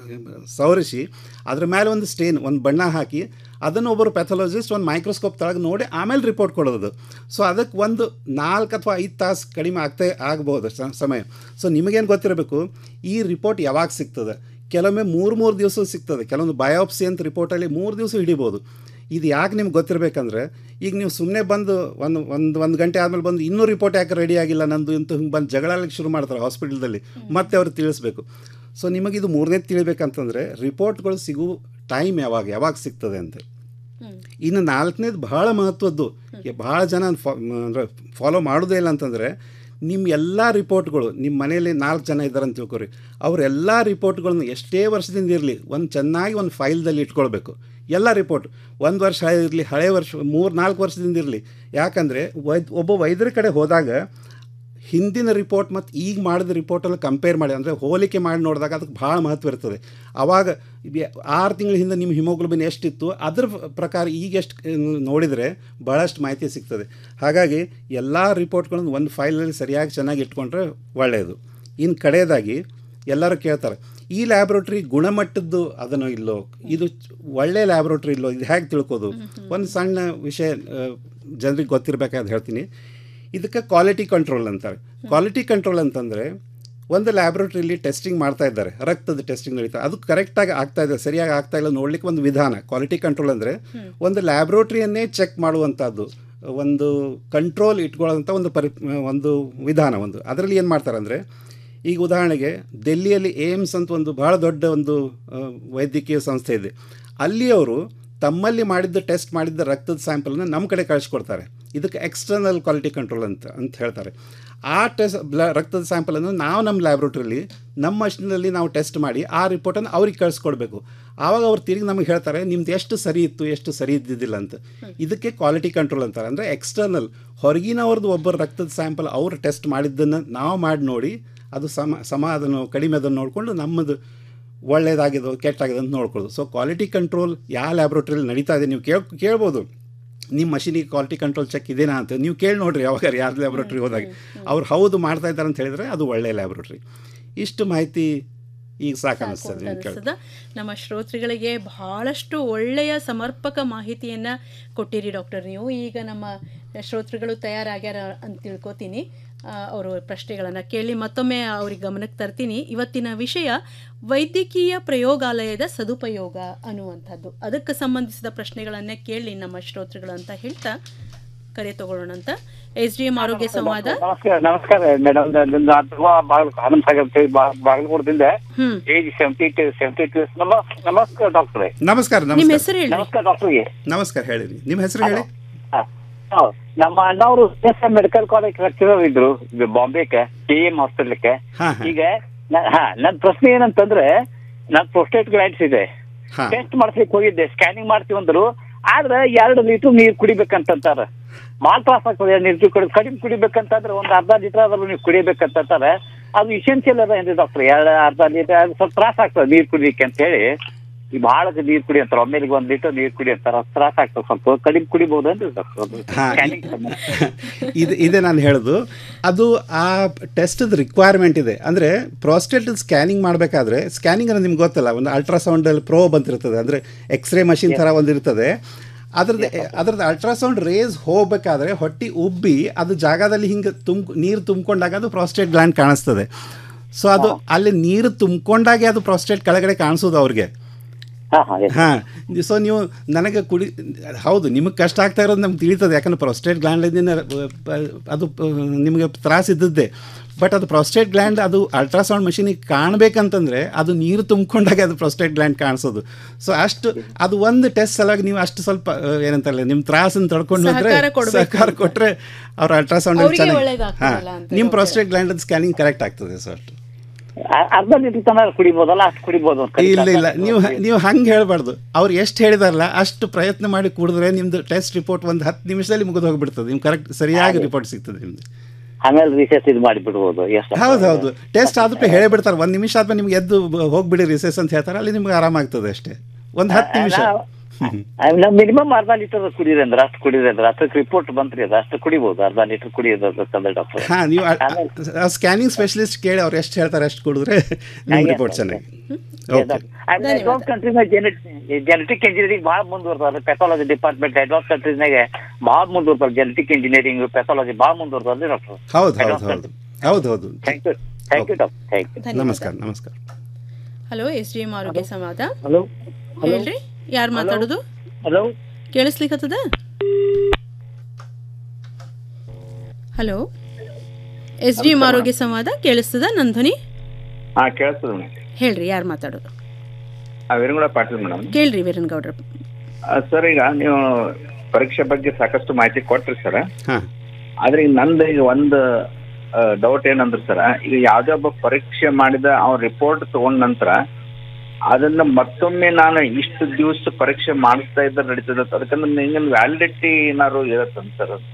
ಸವರಿಸಿ ಅದ್ರ ಮೇಲೆ ಒಂದು ಸ್ಟೇನ್ ಒಂದು ಬಣ್ಣ ಹಾಕಿ ಅದನ್ನು ಒಬ್ಬರು ಪ್ಯಾಥಾಲಜಿಸ್ಟ್ ಒಂದು ಮೈಕ್ರೋಸ್ಕೋಪ್ ತೆಳಗೆ ನೋಡಿ ಆಮೇಲೆ ರಿಪೋರ್ಟ್ ಕೊಡೋದು ಸೊ ಅದಕ್ಕೆ ಒಂದು ನಾಲ್ಕು ಅಥವಾ ಐದು ತಾಸು ಕಡಿಮೆ ಆಗ್ತಾ ಆಗ್ಬೋದು ಸ- ಸಮಯ ಸೊ ನಿಮಗೇನು ಗೊತ್ತಿರಬೇಕು ಈ ರಿಪೋರ್ಟ್ ಯಾವಾಗ ಸಿಗ್ತದೆ ಕೆಲವೊಮ್ಮೆ ಮೂರು ಮೂರು ದಿವಸ ಸಿಗ್ತದೆ ಕೆಲವೊಂದು ಬಯೋಪ್ಸಿ ಅಂತ ರಿಪೋರ್ಟಲ್ಲಿ ಮೂರು ದಿವಸ ಹಿಡಿಬೋದು ಇದು ಯಾಕೆ ನಿಮ್ಗೆ ಗೊತ್ತಿರಬೇಕಂದ್ರೆ ಈಗ ನೀವು ಸುಮ್ಮನೆ ಬಂದು ಒಂದು ಒಂದು ಒಂದು ಗಂಟೆ ಆದಮೇಲೆ ಬಂದು ಇನ್ನೂ ರಿಪೋರ್ಟ್ ಯಾಕೆ ರೆಡಿ ಆಗಿಲ್ಲ ನಂದು ಇಂತ ಹಿಂಗೆ ಬಂದು ಜಗಳಕ್ಕೆ ಶುರು ಮಾಡ್ತಾರೆ ಹಾಸ್ಪಿಟಲ್ದಲ್ಲಿ ಮತ್ತೆ ಅವ್ರು ತಿಳಿಸ್ಬೇಕು ಸೊ ನಿಮಗಿದು ಮೂರನೇ ತಿಳಿಬೇಕಂತಂದರೆ ರಿಪೋರ್ಟ್ಗಳು ಸಿಗೋ ಟೈಮ್ ಯಾವಾಗ ಯಾವಾಗ ಸಿಗ್ತದೆ ಅಂತ ಇನ್ನು ನಾಲ್ಕನೇದು ಭಾಳ ಮಹತ್ವದ್ದು ಭಾಳ ಜನ ಅಂದರೆ ಫಾಲೋ ಮಾಡೋದೇ ಇಲ್ಲ ಅಂತಂದರೆ ನಿಮ್ಮ ಎಲ್ಲ ರಿಪೋರ್ಟ್ಗಳು ನಿಮ್ಮ ಮನೆಯಲ್ಲಿ ನಾಲ್ಕು ಜನ ಇದ್ದಾರೆ ಅಂತ ತಿಳ್ಕೊರಿ ಅವರೆಲ್ಲ ರಿಪೋರ್ಟ್ಗಳನ್ನ ಎಷ್ಟೇ ವರ್ಷದಿಂದ ಇರಲಿ ಒಂದು ಚೆನ್ನಾಗಿ ಒಂದು ಫೈಲ್ದಲ್ಲಿ ಇಟ್ಕೊಳ್ಬೇಕು ಎಲ್ಲ ರಿಪೋರ್ಟ್ ಒಂದು ವರ್ಷ ಹಳೆ ಇರಲಿ ಹಳೆ ವರ್ಷ ಮೂರು ನಾಲ್ಕು ವರ್ಷದಿಂದ ಇರಲಿ ಯಾಕಂದರೆ ವೈದ್ ಒಬ್ಬ ವೈದ್ಯರ ಕಡೆ ಹೋದಾಗ ಹಿಂದಿನ ರಿಪೋರ್ಟ್ ಮತ್ತು ಈಗ ಮಾಡಿದ ರಿಪೋರ್ಟಲ್ಲಿ ಕಂಪೇರ್ ಮಾಡಿ ಅಂದರೆ ಹೋಲಿಕೆ ಮಾಡಿ ನೋಡಿದಾಗ ಅದಕ್ಕೆ ಭಾಳ ಮಹತ್ವ ಇರ್ತದೆ ಆವಾಗ ಇದ್- ಆರು ತಿಂಗಳ ಹಿಂದೆ ನಿಮ್ಮ ಹಿಮೋಗ್ಲೋಬಿನ್ ಎಷ್ಟಿತ್ತು ಅದ್ರ ಪ್ರಕಾರ ಈಗ ಎಷ್ಟು ನೋಡಿದರೆ ಭಾಳಷ್ಟು ಮಾಹಿತಿ ಸಿಗ್ತದೆ ಹಾಗಾಗಿ ಎಲ್ಲ ರಿಪೋರ್ಟ್ಗಳನ್ನು ಒಂದು ಫೈಲಲ್ಲಿ ಸರಿಯಾಗಿ ಚೆನ್ನಾಗಿ ಇಟ್ಕೊಂಡ್ರೆ ಒಳ್ಳೆಯದು ಇನ್ನು ಕಡೆಯದಾಗಿ ಎಲ್ಲರೂ ಕೇಳ್ತಾರೆ ಈ ಲ್ಯಾಬ್ರೋಟ್ರಿ ಗುಣಮಟ್ಟದ್ದು ಅದನ್ನು ಇಲ್ಲೋ ಇದು ಒಳ್ಳೆ ಲ್ಯಾಬ್ರೋಟ್ರಿ ಇಲ್ಲೋ ಇದು ಹೇಗೆ ತಿಳ್ಕೋದು ಒಂದು ಸಣ್ಣ ವಿಷಯ ಜನರಿಗೆ ಗೊತ್ತಿರಬೇಕಾದ್ರೆ ಹೇಳ್ತೀನಿ ಇದಕ್ಕೆ ಕ್ವಾಲಿಟಿ ಕಂಟ್ರೋಲ್ ಅಂತಾರೆ ಕ್ವಾಲಿಟಿ ಕಂಟ್ರೋಲ್ ಅಂತಂದರೆ ಒಂದು ಲ್ಯಾಬ್ರೋಟ್ರಿಲಿ ಟೆಸ್ಟಿಂಗ್ ಮಾಡ್ತಾ ಇದ್ದಾರೆ ರಕ್ತದ ಟೆಸ್ಟಿಂಗ್ ನಡೀತಾ ಅದು ಕರೆಕ್ಟಾಗಿ ಆಗ್ತಾ ಇದೆ ಸರಿಯಾಗಿ ಆಗ್ತಾ ಇಲ್ಲ ನೋಡ್ಲಿಕ್ಕೆ ಒಂದು ವಿಧಾನ ಕ್ವಾಲಿಟಿ ಕಂಟ್ರೋಲ್ ಅಂದರೆ ಒಂದು ಲ್ಯಾಬ್ರೋಟ್ರಿಯನ್ನೇ ಚೆಕ್ ಮಾಡುವಂಥದ್ದು ಒಂದು ಕಂಟ್ರೋಲ್ ಇಟ್ಕೊಳ್ಳೋಂಥ ಒಂದು ಪರಿ ಒಂದು ವಿಧಾನ ಒಂದು ಅದರಲ್ಲಿ ಏನು ಮಾಡ್ತಾರೆ ಅಂದರೆ ಈಗ ಉದಾಹರಣೆಗೆ ಡೆಲ್ಲಿಯಲ್ಲಿ ಏಮ್ಸ್ ಅಂತ ಒಂದು ಭಾಳ ದೊಡ್ಡ ಒಂದು ಆ, ವೈದ್ಯಕೀಯ ಸಂಸ್ಥೆ ಇದೆ ಅಲ್ಲಿ ಅವರು ತಮ್ಮಲ್ಲಿ ಮಾಡಿದ್ದ ಟೆಸ್ಟ್ ಮಾಡಿದ್ದ ರಕ್ತದ ಸ್ಯಾಂಪಲ್ನ ನಮ್ಮ ಕಡೆ ಕಳಿಸ್ಕೊಡ್ತಾರೆ ಇದಕ್ಕೆ ಎಕ್ಸ್ಟರ್ನಲ್ ಕ್ವಾಲಿಟಿ ಕಂಟ್ರೋಲ್ ಅಂತ ಅಂತ ಹೇಳ್ತಾರೆ ಆ ಟೆಸ್ಟ್ ಬ್ಲ ರಕ್ತದ ಸ್ಯಾಂಪಲನ್ನು ನಾವು ನಮ್ಮ ಲ್ಯಾಬ್ರೋಟ್ರಿಲಿ ನಮ್ಮ ಮಷಿನಲ್ಲಿ ನಾವು ಟೆಸ್ಟ್ ಮಾಡಿ ಆ ರಿಪೋರ್ಟನ್ನು ಅವ್ರಿಗೆ ಕಳಿಸ್ಕೊಡ್ಬೇಕು ಆವಾಗ ಅವ್ರು ತಿರುಗಿ ನಮಗೆ ಹೇಳ್ತಾರೆ ನಿಮ್ದು ಎಷ್ಟು ಸರಿ ಇತ್ತು ಎಷ್ಟು ಸರಿ ಇದ್ದಿದ್ದಿಲ್ಲ ಅಂತ ಇದಕ್ಕೆ ಕ್ವಾಲಿಟಿ ಕಂಟ್ರೋಲ್ ಅಂತಾರೆ ಅಂದರೆ ಎಕ್ಸ್ಟರ್ನಲ್ ಹೊರಗಿನವ್ರದ್ದು ಒಬ್ಬರು ರಕ್ತದ ಸ್ಯಾಂಪಲ್ ಅವರು ಟೆಸ್ಟ್ ಮಾಡಿದ್ದನ್ನು ನಾವು ಮಾಡಿ ನೋಡಿ ಅದು ಸಮ ಸಮ ಅದನ್ನು ಕಡಿಮೆ ಅದನ್ನು ನೋಡಿಕೊಂಡು ನಮ್ಮದು ಒಳ್ಳೇದಾಗಿದೋ ಕೆಟ್ಟಾಗಿದೆ ಅಂತ ನೋಡ್ಕೊಳ್ಳೋದು ಸೊ ಕ್ವಾಲಿಟಿ ಕಂಟ್ರೋಲ್ ಯಾವ ಲ್ಯಾಬ್ರೋಟ್ರಿಯಲ್ಲಿ ನಡೀತಾ ಇದೆ ನೀವು ಕೇಳ್ ಕೇಳ್ಬೋದು ನಿಮ್ಮ ಮಷಿನಿಗೆ ಕ್ವಾಲಿಟಿ ಕಂಟ್ರೋಲ್ ಚೆಕ್ ಇದೇನಾ ಅಂತ ನೀವು ಕೇಳಿ ನೋಡ್ರಿ ಯಾವಾಗ ಯಾರು ಲ್ಯಾಬ್ರೋಟ್ರಿ ಹೋದಾಗ ಅವ್ರು ಹೌದು ಮಾಡ್ತಾ ಇದ್ದಾರೆ ಅಂತ ಹೇಳಿದರೆ ಅದು ಒಳ್ಳೆಯ ಲ್ಯಾಬ್ರೋಟ್ರಿ ಇಷ್ಟು ಮಾಹಿತಿ ಈಗ ಸಾಕು ಅನ್ನಿಸ್ತದೆ ನೀವು ಕೇಳಿ ಅನಿಸ್ತದ ನಮ್ಮ ಶ್ರೋತೃಗಳಿಗೆ ಬಹಳಷ್ಟು ಒಳ್ಳೆಯ ಸಮರ್ಪಕ ಮಾಹಿತಿಯನ್ನು ಕೊಟ್ಟಿರಿ ಡಾಕ್ಟರ್ ನೀವು ಈಗ ನಮ್ಮ ಶ್ರೋತೃಗಳು ತಯಾರಾಗ್ಯಾರ ಅಂತ ತಿಳ್ಕೊತೀನಿ ಆ, ಅವರು ಪ್ರಶ್ನೆಗಳನ್ನು ಕೇಳಿ ಮತ್ತೊಮ್ಮೆ ಅವ್ರಿಗೆ ಗಮನಕ್ಕೆ ತರ್ತೀನಿ ಇವತ್ತಿನ ವಿಷಯ ವೈದ್ಯಕೀಯ ಪ್ರಯೋಗಾಲಯದ ಸದುಪಯೋಗ ಅನ್ನುವಂಥದ್ದು ಅದಕ್ಕೆ ಸಂಬಂಧಿಸಿದ ಪ್ರಶ್ನೆಗಳನ್ನೇ ಕೇಳಿ ನಮ್ಮ ಶ್ರೋತೃಗಳು ಅಂತ ಹೇಳ್ತಾ ಕರೆ ತಗೊಳ್ಳೋಣ ಅಂತ ಎಸ್ ಡಿ ಎಂ ಆರೋಗ್ಯ ಸಂವಾದ ನಮಸ್ಕಾರ ನಮಸ್ಕಾರ ಮೇಡಮ್ ನನ್ನ ಅಥವಾ ಹನುಮ ಸಾಗರ್ ಬಾಗಲಕೋಟದಿಂದ ಹ್ಮ್ age seventy two seventy two ನಮಸ್ಕಾರ ಡಾಕ್ಟ್ರೆ ನಮಸ್ಕಾರ ನಿಮ್ಮ ನಮಸ್ಕಾರ ಹೆಸರು ಹೇಳಿ ನಮಸ್ಕಾರ ಡಾಕ್ಟರ್ಗೆ ನಮಸ್ಕಾರ ಹೇಳಿ ನಿಮ್ಮ ಹೆಸರು ಹೇಳಿ ಹೌದು. ನಮ್ಮ ಅಣ್ಣವರು ಎಸ್ ಮೆಡಿಕಲ್ ಕಾಲೇಜ್ ಲೆಕ್ಚರರ್ ಇದ್ರು ಇದು ಬಾಂಬೆಗೆ ಕೆ ಎಂ ಹಾಸ್ಪಿಟಲ್ಗೆ ಹಾ, ಈಗ ನ- ಹಾ ನನ್ ಪ್ರಶ್ನೆ ಏನಂತಂದ್ರೆ ನನ್ ಪ್ರೊಸ್ಟೇಟ್ ಗ್ಲೈಡ್ಸ್ ಇದೆ ಹಾ. ಟೆಸ್ಟ್ ಮಾಡ್ಸ್ಲಿಕ್ಕೆ ಹೋಗಿದ್ದೆ ಸ್ಕ್ಯಾನಿಂಗ್ ಮಾಡ್ತೀವಿ ಅಂದ್ರು ಆದ್ರೆ ಎರಡು ಲೀಟರ್ ನೀರ್ ಕುಡಿಬೇಕಂತಾರ ಬಾಳ್ ತ್ರಾಸ ಆಗ್ತದೆ ನೀರು ಕುಡಿ ಕಡಿಮೆ ಕುಡಿಬೇಕಂತಂದ್ರೆ ಒಂದ್ ಅರ್ಧ ಲೀಟರ್ ಆದ್ರೂ ನೀವು ಕುಡಿಬೇಕಂತಾರೆ ಅದು ಇಸೆನ್ಷಿಯಲ್ ಅದ ಏನ್ರಿ ಡಾಕ್ಟರ್ ಎರಡು ಅರ್ಧ ಲೀಟರ್ ಅದು ಸ್ವಲ್ಪ ತ್ರಾಸ ಆಗ್ತದೆ ನೀರ್ ಕುಡಿಲಿಕ್ಕೆ ಅಂತ ಹೇಳಿ ಈ ಬಹಳ ನೀರ್ ಕುಡಿ ಅಂತಾರ ಒಮ್ಮೆಲಿಗೆ ಒಂದ್ ಲೀಟರ್ ನೀರ್ ಕುಡಿ ಅಂತಾರ ತ್ರಾಸ ಆಗ್ತದೆ ಸ್ವಲ್ಪ ಕಡಿಮೆ ಕುಡಿಬಹುದೇನ್ರಿ ಡಾಕ್ಟರ್ ಹಾ, ಸ್ಕ್ಯಾನಿಂಗ್ ಇದು ಇದೆ ನಾನು ಹೇಳೋದು ಅದು ಆ ಟೆಸ್ಟದ ರಿಕ್ವೈರ್ಮೆಂಟ್ ಇದೆ ಅಂದರೆ ಪ್ರಾಸ್ಟೇಟ್ ಸ್ಕ್ಯಾನಿಂಗ್ ಮಾಡಬೇಕಾದ್ರೆ ಸ್ಕ್ಯಾನಿಂಗ್ ಅಂದರೆ ನಿಮ್ಗೆ ಗೊತ್ತಲ್ಲ ಒಂದು ಅಲ್ಟ್ರಾಸೌಂಡಲ್ಲಿ ಪ್ರೋ ಬಂತಿರ್ತದೆ ಅಂದರೆ ಎಕ್ಸ್ರೇ ಮಷಿನ್ ಥರ ಒಂದು ಇರ್ತದೆ ಅದ್ರದ್ದು ಅದ್ರದ್ದು ಅಲ್ಟ್ರಾಸೌಂಡ್ ರೇಸ್ ಹೋಗ್ಬೇಕಾದ್ರೆ ಹೊಟ್ಟಿ ಉಬ್ಬಿ ಅದು ಜಾಗದಲ್ಲಿ ಹಿಂಗೆ ತುಂಬ ನೀರು ತುಂಬಿಕೊಂಡಾಗ ಅದು ಪ್ರಾಸ್ಟೇಟ್ ಗ್ಲ್ಯಾಂಡ್ ಕಾಣಿಸ್ತದೆ ಸೊ ಅದು ಅಲ್ಲಿ ನೀರು ತುಂಬಿಕೊಂಡಾಗೆ ಅದು ಪ್ರಾಸ್ಟೇಟ್ ಕೆಳಗಡೆ ಕಾಣಿಸೋದು ಅವ್ರಿಗೆ ಹಾ ಹಾ yes. ಹಾಂ ಸೊ ನೀವು ನನಗೆ ಕುಡಿ ಹೌದು ನಿಮಗೆ ಕಷ್ಟ ಆಗ್ತಾ ಇರೋದು ನಮ್ಗೆ ತಿಳಿತದೆ ಯಾಕಂದ್ರೆ ಪ್ರೊಸ್ಟೇಟ್ ಗ್ಲ್ಯಾಂಡಿನ ಅದು ಪ- ನಿಮಗೆ ತ್ರಾಸ ಇದ್ದದ್ದೇ ಬಟ್ ಅದು ಪ್ರೊಸ್ಟೇಟ್ ಗ್ಲ್ಯಾಂಡ್ ಅದು ಅಲ್ಟ್ರಾಸೌಂಡ್ ಮಷೀನಿಗೆ ಕಾಣಬೇಕಂತಂದ್ರೆ ಅದು ನೀರು ತುಂಬಿಕೊಂಡಾಗ ಅದು ಪ್ರೊಸ್ಟೇಟ್ ಗ್ಲ್ಯಾಂಡ್ ಕಾಣಿಸೋದು ಸೊ ಅಷ್ಟು ಅದು ಒಂದು ಟೆಸ್ಟ್ ಸಲುವಾಗಿ ನೀವು ಅಷ್ಟು ಸ್ವಲ್ಪ ಆ, ಏನಂತಾರಲ್ಲ ನಿಮ್ಮ ತ್ರಾಸನ್ನು ತಡ್ಕೊಂಡು ಹೋದ್ರೆ ಸಹಕಾರ ಕೊಡ್ಬೇಕು. ಸಹಕಾರ ಕೊಟ್ಟರೆ ಅವ್ರ ಅಲ್ಟ್ರಾಸೌಂಡ್ ಅವ್ರಿಗೆ ಚೆನ್ನಾಗಿ ಒಳ್ಳೇದಾಗ್ತದಲ್ಲ ಹಾಂ ಅಂತ ನಿಮ್ಮ doctor. Prostate gland scanning correct ಆಗ್ತದೆ ಸೊ ಅಷ್ಟು ಅ- ಅರ್ಧ ಲೀಟರ್ ತನಕ ಕುಡಿಬೋದಲ್ಲ ಅಷ್ಟು ಕುಡಿಬೋದು ಅಂತ ಇಲ್ಲ ಇಲ್ಲ ನೀವು ನೀವು ಹಂಗೆ ಹೇಳ್ಬಾರ್ದು ಅವ್ರು ಎಷ್ಟು ಹೇಳಿದಾರಲ್ಲ ಅಷ್ಟು ಪ್ರಯತ್ನ ಮಾಡಿ ಕುಡಿದ್ರೆ ನಿಮ್ದು ಟೆಸ್ಟ್ ರಿಪೋರ್ಟ್ ಒಂದು ಹತ್ತು ನಿಮಿಷದಲ್ಲಿ ಮುಗಿದು ಹೋಗ್ಬಿಡ್ತದೆ ನಿಮ್ಗೆ ಕರೆಕ್ಟ್ ಸರಿಯಾಗಿ ರಿಪೋರ್ಟ್ ಸಿಗ್ತದೆ ನಿಮ್ದು ಆಮೇಲೆ ರಿಸರ್ಚ್ ಇದು ಮಾಡಿ ಬಿಡ್ಬೋದು ಎಷ್ಟು ಹೌದು ಹೌದು ಟೆಸ್ಟ್ ಆದ್ಮೇಲೆ ಹೇಳಿಬಿಡ್ತಾರೆ ಒಂದು ನಿಮಿಷ ಆದ್ಮೇಲೆ ನಿಮ್ಗೆ ಎದ್ದು ಬ- ಹೋಗ್ಬಿಡಿ ರಿಸೆಸ್ ಅಂತ ಹೇಳ್ತಾರೆ ಅಲ್ಲಿ ನಿಮ್ಗೆ ಆರಾಮಾಗ್ತದೆ ಅಷ್ಟೇ ಒಂದು ಹತ್ತು ನಿಮಿಷ ನಾವು ಮಿನಿಮಮ್ ಅರ್ಧ ಲೀಟರ್ ಕುಡೀರಿ ಅಂದ್ರೆ ಅಷ್ಟು ಕುಡೀರಿ ಅಂದ್ರೆ ಅಷ್ಟಕ್ಕೆ ರಿಪೋರ್ಟ್ ಬಂತ್ರಿ ಅದು ಅಷ್ಟು ಕುಡಿಬೋದು ಅರ್ಧ ಲೀಟರ್ ಕುಡಿಯೋದು ಡಾಕ್ಟರ್ ಹಾಂ ನೀವು ಸ್ಕ್ಯಾನಿಂಗ್ ಸ್ಪೆಷಲಿಸ್ಟ್ ಕೇಳಿ ಅವ್ರು ಎಷ್ಟು ಹೇಳ್ತಾರೆ ಅಷ್ಟು ಕುಡಿದ್ರೆ ನಿಮ್ಮ ರಿಪೋರ್ಟ್ ಚೆನ್ನಾಗಿ ಓಕೆ ಅಡ್ವಾನ್ಸ್ ಕಂಟ್ರೀಸ್ನಾಗ ಜೆನೆಟಿಕ್ ಇಂಜಿನಿಯರಿಂಗ್ ಭಾಳ ಮುಂದುವರ್ತಾರೆ ಪೆಥಾಲಜಿ ಡಿಪಾರ್ಟ್ಮೆಂಟ್ ಅಡ್ವಾನ್ಸ್ ಕಂಟ್ರೀಸ್ನಾಗೆ ಭಾಳ ಮುಂದುವರ್ತಾರೆ ಜೆನೆಟಿಕ್ ಇಂಜಿನಿಯರಿಂಗ್ ಪೆಥಾಲಜಿ ಭಾಳ ಮುಂದುವರ್ತಾರೆ ಡಾಕ್ಟರ್ ಹೌದು ಹೌದು ಹೌದು ಹೌದು ಹೌದು thank you thank you doctor thank you ನಮಸ್ಕಾರ ನಮಸ್ಕಾರ ಹಲೋ ಎಸ್ ಡಿ ಎಂ ಆರೋಗ್ಯ ಸಂವಾದ ಹಲೋ ಹೇಳ್ರಿ ಯಾರು ಮಾತಾಡೋದು ಹಲೋ ಕೇಳಿಸ್ಲಿಕ್ಕತ್ತದ ಹಲೋ ಎಸ್ ಡಿ ಎಂ ಆರೋಗ್ಯ ಸಂವಾದ ಕೇಳಿಸ್ತದ ನನ್ನ ಧ್ವನಿ ಹಾ ಕೇಳಿಸ್ತದ ಮೇಡಮ್ ಹೇಳ್ರಿ ಯಾರು ಮಾತಾಡೋದು ವೀರಗೌಡ ಪಾಟೀಲ್ ಮೇಡಮ್ ಕೇಳ್ರಿ ವೀರನ್ಗೌಡ್ರ ಸರ್ ಈಗ ನೀವು ಪರೀಕ್ಷೆ ಬಗ್ಗೆ ಸಾಕಷ್ಟು ಮಾಹಿತಿ ಕೊಟ್ರಿ ಸರ್ ಹಾಂ ಆದ್ರೆ ಈಗ ನಂದು ಈಗ ಒಂದು ಡೌಟ್ ಏನಂದ್ರೆ ಸರ್ ಈಗ ಯಾವ್ದೇ ಒಬ್ಬ ಪರೀಕ್ಷೆ ಮಾಡಿದ ಅವ್ನ ರಿಪೋರ್ಟ್ ತಗೊಂಡ ನಂತರ ಅದನ್ನ ಮತ್ತೊಮ್ಮೆ ನಾನು ಇಷ್ಟು ದಿವಸ ಪರೀಕ್ಷೆ ಮಾಡಿಸ್ತಾ ಇದ್ರೆ ನಡೀತದೆ ಅಂತ ಅದಕ್ಕಂದ್ರೆ ನಿಂಗೆ ವ್ಯಾಲಿಡಿಟಿ ಏನಾದ್ರು ಇರತ್ತಂತ ಸರ್ ಅಂತ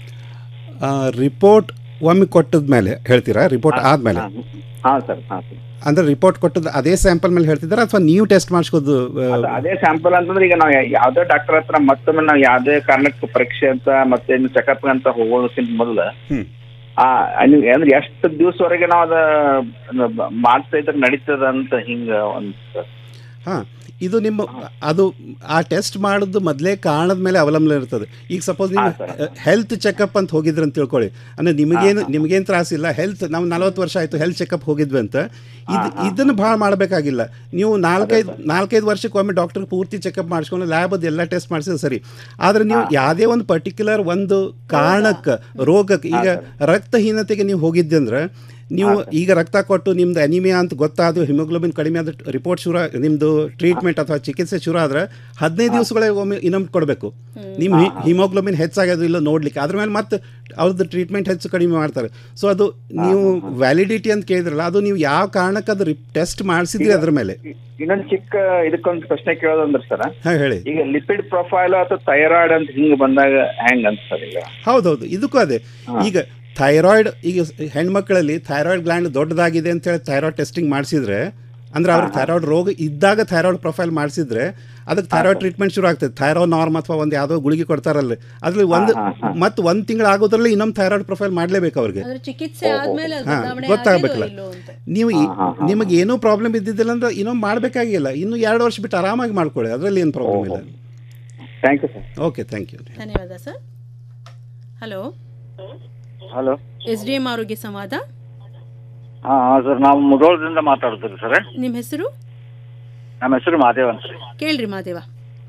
ರಿಪೋರ್ಟ್ ಒಮ್ಮೆ ಕೊಟ್ಟದ ಮೇಲೆ ಹೇಳ್ತೀರಾ ರಿಪೋರ್ಟ್ ಆದಮೇಲೆ ಹಾ ಸರ್ ಹಾ ಸರ್ ಅಂದ್ರೆ ರಿಪೋರ್ಟ್ ಕೊಟ್ಟದ್ದು ಅದೇ ಸ್ಯಾಂಪಲ್ ಮೇಲೆ ಹೇಳ್ತಿದ್ದೀರಾ ಅಥವಾ ನೀವು ಟೆಸ್ಟ್ ಮಾಡಿಸ್ಕೋದು ಅದು ಅದೇ ಸ್ಯಾಂಪಲ್ ಅಂತಂದ್ರೆ ಈಗ ನಾವು ಯಾ- ಯಾವ್ದೇ ಡಾಕ್ಟರ್ ಹತ್ರ ಮತ್ತೊಮ್ಮೆ ನಾವು ಯಾವ್ದೇ ಕಾರಣಕ್ಕೆ ಪರೀಕ್ಷೆ ಅಂತ ಮತ್ತೆ ಚೆಕಪ್ ಅಂತ ಹೋಗೋದಕ್ಕಿಂತ ಮೊದಲು ಹ್ಮ್. ಆ ನೀವು ಅಂದ್ರೆ ಎಷ್ಟು ದಿವಸವರೆಗೆ ನಾವು ಅದ ಬ- ಮಾಡ್ತಾ ಇದ್ರೆ ನಡೀತದ ಅಂತ ಹಿಂಗ ಒಂದು ಹಾಂ ಇದು ನಿಮ್ಮ ಅದು ಆ ಟೆಸ್ಟ್ ಮಾಡೋದು ಮೊದಲೇ ಕಾರಣದ ಮೇಲೆ ಅವಲಂಬನೆ ಇರ್ತದೆ ಈಗ ಸಪೋಸ್ ನೀವು ಹೆಲ್ತ್ ಚೆಕಪ್ ಅಂತ ಹೋಗಿದ್ರಿ ಅಂತ ತಿಳ್ಕೊಳ್ಳಿ ಅಂದರೆ ನಿಮಗೇನು ನಿಮಗೇನು ತ್ರಾಸಿಲ್ಲ ಹೆಲ್ತ್ ನಾವು ನಲವತ್ತು ವರ್ಷ ಆಯಿತು ಹೆಲ್ತ್ ಚೆಕಪ್ ಹೋಗಿದ್ವಿ ಅಂತ ಇದು ಇದನ್ನು ಭಾಳ ಮಾಡಬೇಕಾಗಿಲ್ಲ ನೀವು ನಾಲ್ಕೈದು ನಾಲ್ಕೈದು ವರ್ಷಕ್ಕೆ ಒಮ್ಮೆ ಡಾಕ್ಟರ್ ಪೂರ್ತಿ ಚೆಕಪ್ ಮಾಡಿಸ್ಕೊಂಡು ಲ್ಯಾಬ್ ಅದು ಎಲ್ಲ ಟೆಸ್ಟ್ ಮಾಡಿಸಿದ್ರೆ ಸರಿ ಆದರೆ ನೀವು ಯಾವುದೇ ಒಂದು ಪರ್ಟಿಕ್ಯುಲರ್ ಒಂದು ಕಾರಣಕ್ಕೆ ರೋಗಕ್ಕೆ ಈಗ ರಕ್ತಹೀನತೆಗೆ ನೀವು ಹೋಗಿದ್ದೆ ಅಂದ್ರೆ ನೀವು ಈಗ ರಕ್ತ ಕೊಟ್ಟು ನಿಮ್ದು ಅನಿಮಿಯಾ ಅಂತ ಗೊತ್ತಾದ್ರು ಹಿಮೋಗ್ಲೋಬಿನ್ ಕಡಿಮೆ ಆದ ರಿಪೋರ್ಟ್ ಶುರು ನಿಮ್ಮದು ಟ್ರೀಟ್ಮೆಂಟ್ ಅಥವಾ ಚಿಕಿತ್ಸೆ ಶುರು ಆದರೆ ಹದಿನೈದು ದಿವಸಗಳೇ ಒಮ್ಮೆ ಇನ್ನೊಮ್ಮೆ ಕೊಡಬೇಕು ನಿಮ್ಮ ಹಿಮೋಗ್ಲೋಬಿನ್ ಹೆಚ್ಚಾಗೋದು ಇಲ್ಲ ನೋಡ್ಲಿಕ್ಕೆ ಅದ್ರ ಮೇಲೆ ಮತ್ತೆ ಅವ್ರದ್ದು ಟ್ರೀಟ್ಮೆಂಟ್ ಹೆಚ್ಚು ಕಡಿಮೆ ಮಾಡ್ತಾರೆ ಸೊ ಅದು ನೀವು ವ್ಯಾಲಿಡಿಟಿ ಅಂತ ಕೇಳಿದ್ರಲ್ಲ ಅದು ನೀವು ಯಾವ ಕಾರಣಕ್ಕೆ ಅದು ಟೆಸ್ಟ್ ಮಾಡಿಸಿದ್ರಿ ಅದ್ರ ಮೇಲೆ ಇನ್ನೊಂದು ಚಿಕ್ಕ ಇದಕ್ಕೊಂದು ಪ್ರಶ್ನೆ ಕೇಳೋದಂದ್ರೆ ಸರ್ ಹಾಂ ಹೇಳಿ ಈಗ ಲಿಪಿಡ್ ಪ್ರೊಫೈಲ್ ಅಥವಾ ಥೈರಾಯ್ಡ್ ಅಂತ ಹಿಂಗ್ ಬಂದಾಗ ಹೆಂಗ್ ಅಂತ ಸರ್ ಈಗ ಹೌದೌದು ಇದಕ್ಕೂ ಅದೇ ಈಗ ಥೈರಾಯ್ಡ್ ಈಗ ಹೆಣ್ಮಕ್ಳಲ್ಲಿ ಥೈರಾಯ್ಡ್ ಗ್ಲ್ಯಾಂಡ್ ದೊಡ್ಡದಾಗಿದೆ ಅಂತ ಹೇಳಿ ಥೈರಾಯ್ಡ್ ಟೆಸ್ಟಿಂಗ್ ಮಾಡಿಸಿದ್ರೆ ಅಂದ್ರೆ ಅವ್ರಿಗೆ ಥೈರಾಯ್ಡ್ ರೋಗ ಇದ್ದಾಗ ಥೈರಾಯ್ಡ್ ಪ್ರೊಫೈಲ್ ಮಾಡಿಸಿದ್ರೆ ಅದಕ್ಕೆ ಥೈರಾಯ್ಡ್ ಟ್ರೀಟ್ಮೆಂಟ್ ಶುರು ಆಗ್ತದೆ ಥೈರೋ ನಾರ್ಮ್ ಅಥವಾ ಒಂದು ಯಾವುದೋ ಗುಳಿಗೆ ಕೊಡ್ತಾರಲ್ಲ ಅದ್ರಲ್ಲಿ ಒಂದು ಮತ್ತು ಒಂದು ತಿಂಗಳು ಆಗೋದ್ರಲ್ಲಿ ಇನ್ನೊಂದು ಥೈರಾಯ್ಡ್ ಪ್ರೊಫೈಲ್ ಮಾಡಲೇಬೇಕು ಅವ್ರಿಗೆ ಅದ್ರ ಚಿಕಿತ್ಸೆ ಆದ್ಮೇಲೆ ಅದು ಹಾಂ ಬದಲಾವಣೆ ಗೊತ್ತಾಗಬೇಕಲ್ಲ ಆಗಿದೋ ಇಲ್ಲೋ ಅಂತ ನೀವು ಈ- ನಿಮಗೆ ಏನೂ ಪ್ರಾಬ್ಲಮ್ ಇದ್ದಿದ್ದಿಲ್ಲ ಅಂದ್ರೆ ಇನ್ನೊಂದು ಮಾಡಬೇಕಾಗಿಲ್ಲ ಇನ್ನು ಎರಡು ವರ್ಷ ಬಿಟ್ಟು ಆರಾಮಾಗಿ ಮಾಡ್ಕೊಳ್ಳಿ ಅದರಲ್ಲಿ ಏನು ಪ್ರಾಬ್ಲಮ್ ಇಲ್ಲ thank you sir okay thank you ಧನ್ಯವಾದ sir hello hello S D M ಆರೋಗ್ಯ ಸಂವಾದ ಹಾ ಸರ್ ನಾವು ಮುಧೋಳದಿಂದ ಮಾತಾಡ್ತೀವಿ ಸರ್ ನಿಮ್ಮ ಹೆಸರು ನಮ್ಮ ಹೆಸರು ಮಾದೇವ್ ಅಂತ ರೀ ಕೇಳ್ರಿ ಮಾದೇವ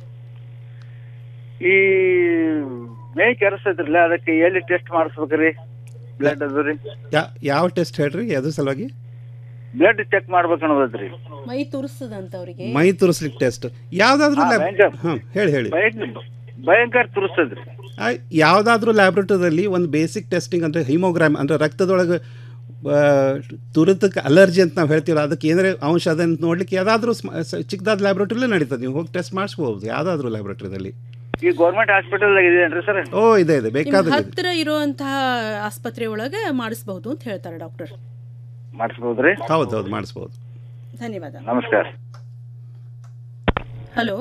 ಈ ಮೇ ಕೆರೆಸೈತ್ರಲ್ಲ ಅದಕ್ಕೆ ಎಲ್ಲಿ ಟೆಸ್ಟ್ ಮಾಡಿಸ್ಬೇಕ್ರಿ ಬ್ಲಡ್ ಅದು ರೀ ಯಾ- ಯಾವ ಟೆಸ್ಟ್ ಹೇಳ್ರಿ ಯಾವ್ದು ಸಲುವಾಗಿ ಬ್ಲಡ್ ಚೆಕ್ ಮಾಡ್ಬೇಕು ಅನ್ನೋದೈತ್ರಿ ಮೈ ತುರಿಸ್ತದಂತ ಅವರಿಗೆ ಮೈ ತುರಿಸ್ಲಿಕ್ಕೆ ಟೆಸ್ಟ್ ಯಾವುದಾದ್ರೂ ಹಾ, ಭಯಂಕರ. ಹಾಂ ಹೇಳಿ ಹೇಳಿ ಭಯಂಕರ ಭಯಂಕರ ತುರಿಸ್ತದ್ರಿ ಯಾವುದಾದ್ರೂ ಲ್ಯಾಬ್ರೇಟರಿದಲ್ಲಿ ಒಂದು ಬೇಸಿಕ್ ಟೆಸ್ಟಿಂಗ್ ಅಂದರೆ ಹಿಮೋಗ್ರಾಮ್ ಅಂದರೆ ರಕ್ತದೊಳಗೆ ಆ, ತುರಿತಕ್ಕೆ ಅಲರ್ಜಿ ಅಂತ ನಾವು ಹೇಳ್ತೀವಲ್ಲ ಅದಕ್ಕೆ ಏನಾರೇ ಅಂಶ ಅದನ್ನು ನೋಡ್ಲಿಕ್ಕೆ ಯಾವುದಾದ್ರೂ ಚಿಕ್ಕದಾದ ಲ್ಯಾಬ್ರೇಟರಿಲೇ ನಡೀತದೆ ನೀವು ಹೋಗಿ ಟೆಸ್ಟ್ ಮಾಡಿಸ್ಬೋದು ಯಾವುದಾದ್ರೂ ಲ್ಯಾಬ್ರೇಟರಿದಲ್ಲಿ ಈ ಗೌರ್ಮೆಂಟ್ ಹಾಸ್ಪಿಟಲ್ ಇದೆಯೇನ್ರಿ ಸರ್ ಓ ಇದೆ ಇದೆ ನಿಮ್ ಬೇಕಾದ್ರೆ ಇದೆ. ಹತ್ತಿರ ಇರುವಂತಹ ಆಸ್ಪತ್ರೆ ಒಳಗೆ ಮಾಡಿಸಬಹುದು ಅಂತ ಹೇಳ್ತಾರೆ ಡಾಕ್ಟರ್ ಮಾಡಿಸ್ಬೋದ್ರಿ ಹೌದು ಹೌದು ಮಾಡಿಸ್ಬೋದು ಧನ್ಯವಾದ ನಮಸ್ಕಾರ ಹಲೋ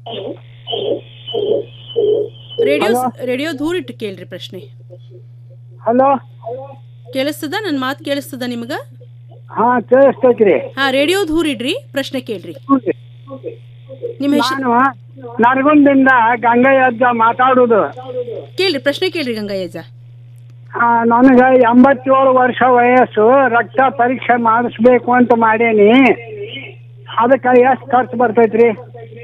ರೇಡಿಯೋ ರೇಡಿಯೋ ದೂರ ಇಟ್ಟು ಕೇಳ್ರಿ ಪ್ರಶ್ನೆ ಹಲೋ ಕೇಳಿಸ್ತದ ನನ್ನ ಮಾತು ಕೇಳಿಸ್ತದ ನಿಮಗ ಹಾ ಕೇಳಿಸ್ತೈತ್ರಿ ಹಾ ರೇಡಿಯೋ ದೂರ ಇಡ್ರಿ ಪ್ರಶ್ನೆ ಕೇಳ್ರಿ ನಿಮ್ಮ ಹೆಸರು ನಾನು ನರಗುಂದಿಂದ ಗಂಗಯ್ಯಜ್ಜ ಮಾತಾಡುದು ಕೇಳ್ರಿ ಪ್ರಶ್ನೆ ಕೇಳ್ರಿ ಗಂಗಯ್ಯಜ್ಜ ಆ, ನನಗೆ ಎಂಬತ್ತೇಳು ವರ್ಷ ವಯಸ್ಸು ರಕ್ತ ಪರೀಕ್ಷೆ ಮಾಡಿಸ್ಬೇಕು ಅಂತ ಮಾಡೇನಿ ಅದಕ್ಕೆ ಎಷ್ಟು ಖರ್ಚು ಬರ್ತೈತ್ರಿ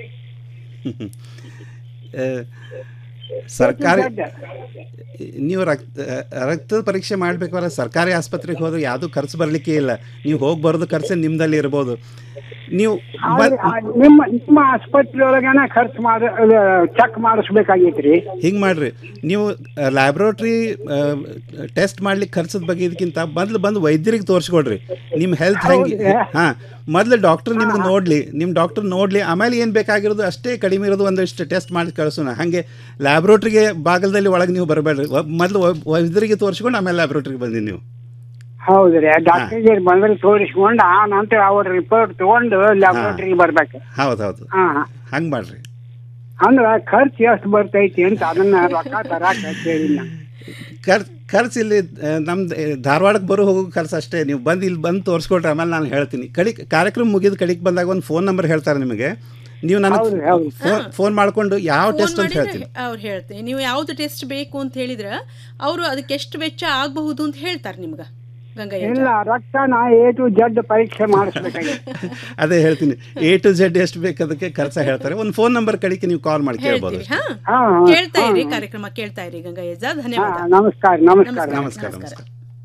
ಆ, ಸರ್ಕಾರಿ ನೀವು ರಕ್ತ ರಕ್ತದ ಪರೀಕ್ಷೆ ಮಾಡಬೇಕಾದ್ರೆ ಸರ್ಕಾರಿ ಆಸ್ಪತ್ರೆಗೆ ಹೋದ್ರೆ ಯಾವುದೂ ಖರ್ಚು ಬರಲಿಕ್ಕೆ ಇಲ್ಲ ನೀವು ಹೋಗಿ ಬರೋದು ಖರ್ಚು ನಿಮ್ಮದಲ್ಲಿ ಇರ್ಬೋದು ನೀವು ಆದ್ರೆ ಆ ನಿಮ್ಮ ನಿಮ್ಮ ಆಸ್ಪತ್ರೆ ಒಳಗನ ಖರ್ಚು ಮಾಡ ಚೆಕ್ ಮಾಡಿಸ್ಬೇಕಾಗೈತ್ರಿ ಹಿಂಗೆ ಮಾಡ್ರಿ ನೀವು ಲ್ಯಾಬ್ರೋಟ್ರಿ ಟೆಸ್ಟ್ ಮಾಡ್ಲಿಕ್ಕೆ ಖರ್ಚದ ಬಗ್ಗೆ ಇದಕ್ಕಿಂತ ಮೊದಲು ಬಂದು ವೈದ್ಯರಿಗೆ ತೋರಿಸ್ಕೊಡ್ರಿ ನಿಮ್ಮ ಹೆಲ್ತ್ ಹೆಂಗೆ ಹೌದಾ? ಹಾಂ ಮೊದಲು ಡಾಕ್ಟರ್ ನಿಮ್ಗೆ ನೋಡಲಿ ನಿಮ್ಮ ಡಾಕ್ಟರ್ ನೋಡಲಿ ಆಮೇಲೆ ಏನು ಬೇಕಾಗಿರೋದು ಅಷ್ಟೇ ಕಡಿಮೆ ಇರೋದು ಒಂದಷ್ಟು ಟೆಸ್ಟ್ ಮಾಡಿ ಕಳಿಸೋಣ ಹಾಗೆ ಲ್ಯಾಬ್ರೋಟ್ರಿಗೆ ಬಾಗಲದಲ್ಲಿ ಒಳಗೆ ನೀವು ಬರಬೇಡ್ರಿ ಮೊದಲು ವೈದ್ಯರಿಗೆ ತೋರಿಸ್ಕೊಂಡು ಆಮೇಲೆ ಲ್ಯಾಬ್ರೋಟ್ರಿಗೆ ಬಂದಿ ನೀವು ಹೌದ್ರಿ ಡಾಕ್ಟರ್ಗೆ ಬಂದ್ರೆ ತೋರಿಸ್ಕೊಂಡು ಆ ನಂತರ ಅವ್ರ ರಿಪೋರ್ಟ್ ತಗೊಂಡು ಲ್ಯಾಬ್ರೇಟರಿಗೆ ಬರ್ಬೇಕು ಹೌದು ಹೌದು ಹಾ ಹಾ. ಹಂಗೆ ಮಾಡ್ರಿ ಅಂದ್ರ ಖರ್ಚು ಎಷ್ಟು ಬರ್ತೈತಿ ಅಂತ ಅದನ್ನ ರೊಕ್ಕ ತರಾಕ ಹೇಳಿ ನಾ ಖರ್ ಖರ್ಚು ಇಲ್ಲಿ ನಮ್ದು ಧಾರವಾಡಕ್ಕೆ ಬರೋ ಹೋಗೋ ಖರ್ಚು ಅಷ್ಟೇ ನೀವು ಬಂದು ಇಲ್ಲಿ ಬಂದು ತೋರಿಸ್ಕೊಟ್ರೆ ಆಮೇಲೆ ನಾನು ಹೇಳ್ತೀನಿ ಕಡಿ ಕಾರ್ಯಕ್ರಮ ಮುಗಿದ ಕಡಿಗೆ ಬಂದಾಗ ಒಂದು ಫೋನ್ ನಂಬರ್ ಹೇಳ್ತಾರೆ ನಿಮಗೆ ನೀವು ನನಗೆ ಫೋನ್ ಫೋನ್ ಮಾಡಿಕೊಂಡು ಯಾವ ಟೆಸ್ಟ್ ಅಂತ ಹೇಳ್ತೀನಿ ಅವ್ರು ಹೇಳ್ತೀನಿ ನೀವು ಯಾವ್ದು ಟೆಸ್ಟ್ ಬೇಕು ಅಂತ ಹೇಳಿದ್ರೆ ಅವರು ಅದಕ್ಕೆ ಎಷ್ಟು ವೆಚ್ಚ ಆಗಬಹುದು ಅಂತ ಹೇಳ್ತಾರೆ ನಿಮ್ಗೆ ಗಂಗಯ್ಯ ಇಲ್ಲ ರಕ್ತ ನಾ ಎ ಟು ಜಡ್ ಪರೀಕ್ಷೆ ಮಾಡಿಸ್ಬೇಕಾಗಿತ್ತು ಅದೇ ಹೇಳ್ತೀನಿ ಎ ಟು ಜೆಡ್ ಎಷ್ಟು ಬೇಕು ಅದಕ್ಕೆ ಖರ್ಚು ಹೇಳ್ತಾರೆ ಒಂದು ಫೋನ್ ನಂಬರ್ ಕಡಿಕೆ ನೀವು ಕಾಲ್ ಮಾಡಿ ಕೇಳ್ಬೋದು ಹೇಳ್ತೀವಿ ಅಷ್ಟೇ. ಹಾ ಹಾ, ಕೇಳ್ತಾ ಇರಿ ಹಾ. ಕಾರ್ಯಕ್ರಮ ಕೇಳ್ತಾ ಇರಿ ಗಂಗಯ್ಯಜ ಧನ್ಯವಾದ ಹಾ, ನಮಸ್ಕಾರ ನಮಸ್ಕಾರ ನಮಸ್ಕಾರ ನಮಸ್ಕಾರ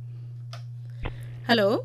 ಹಲೋ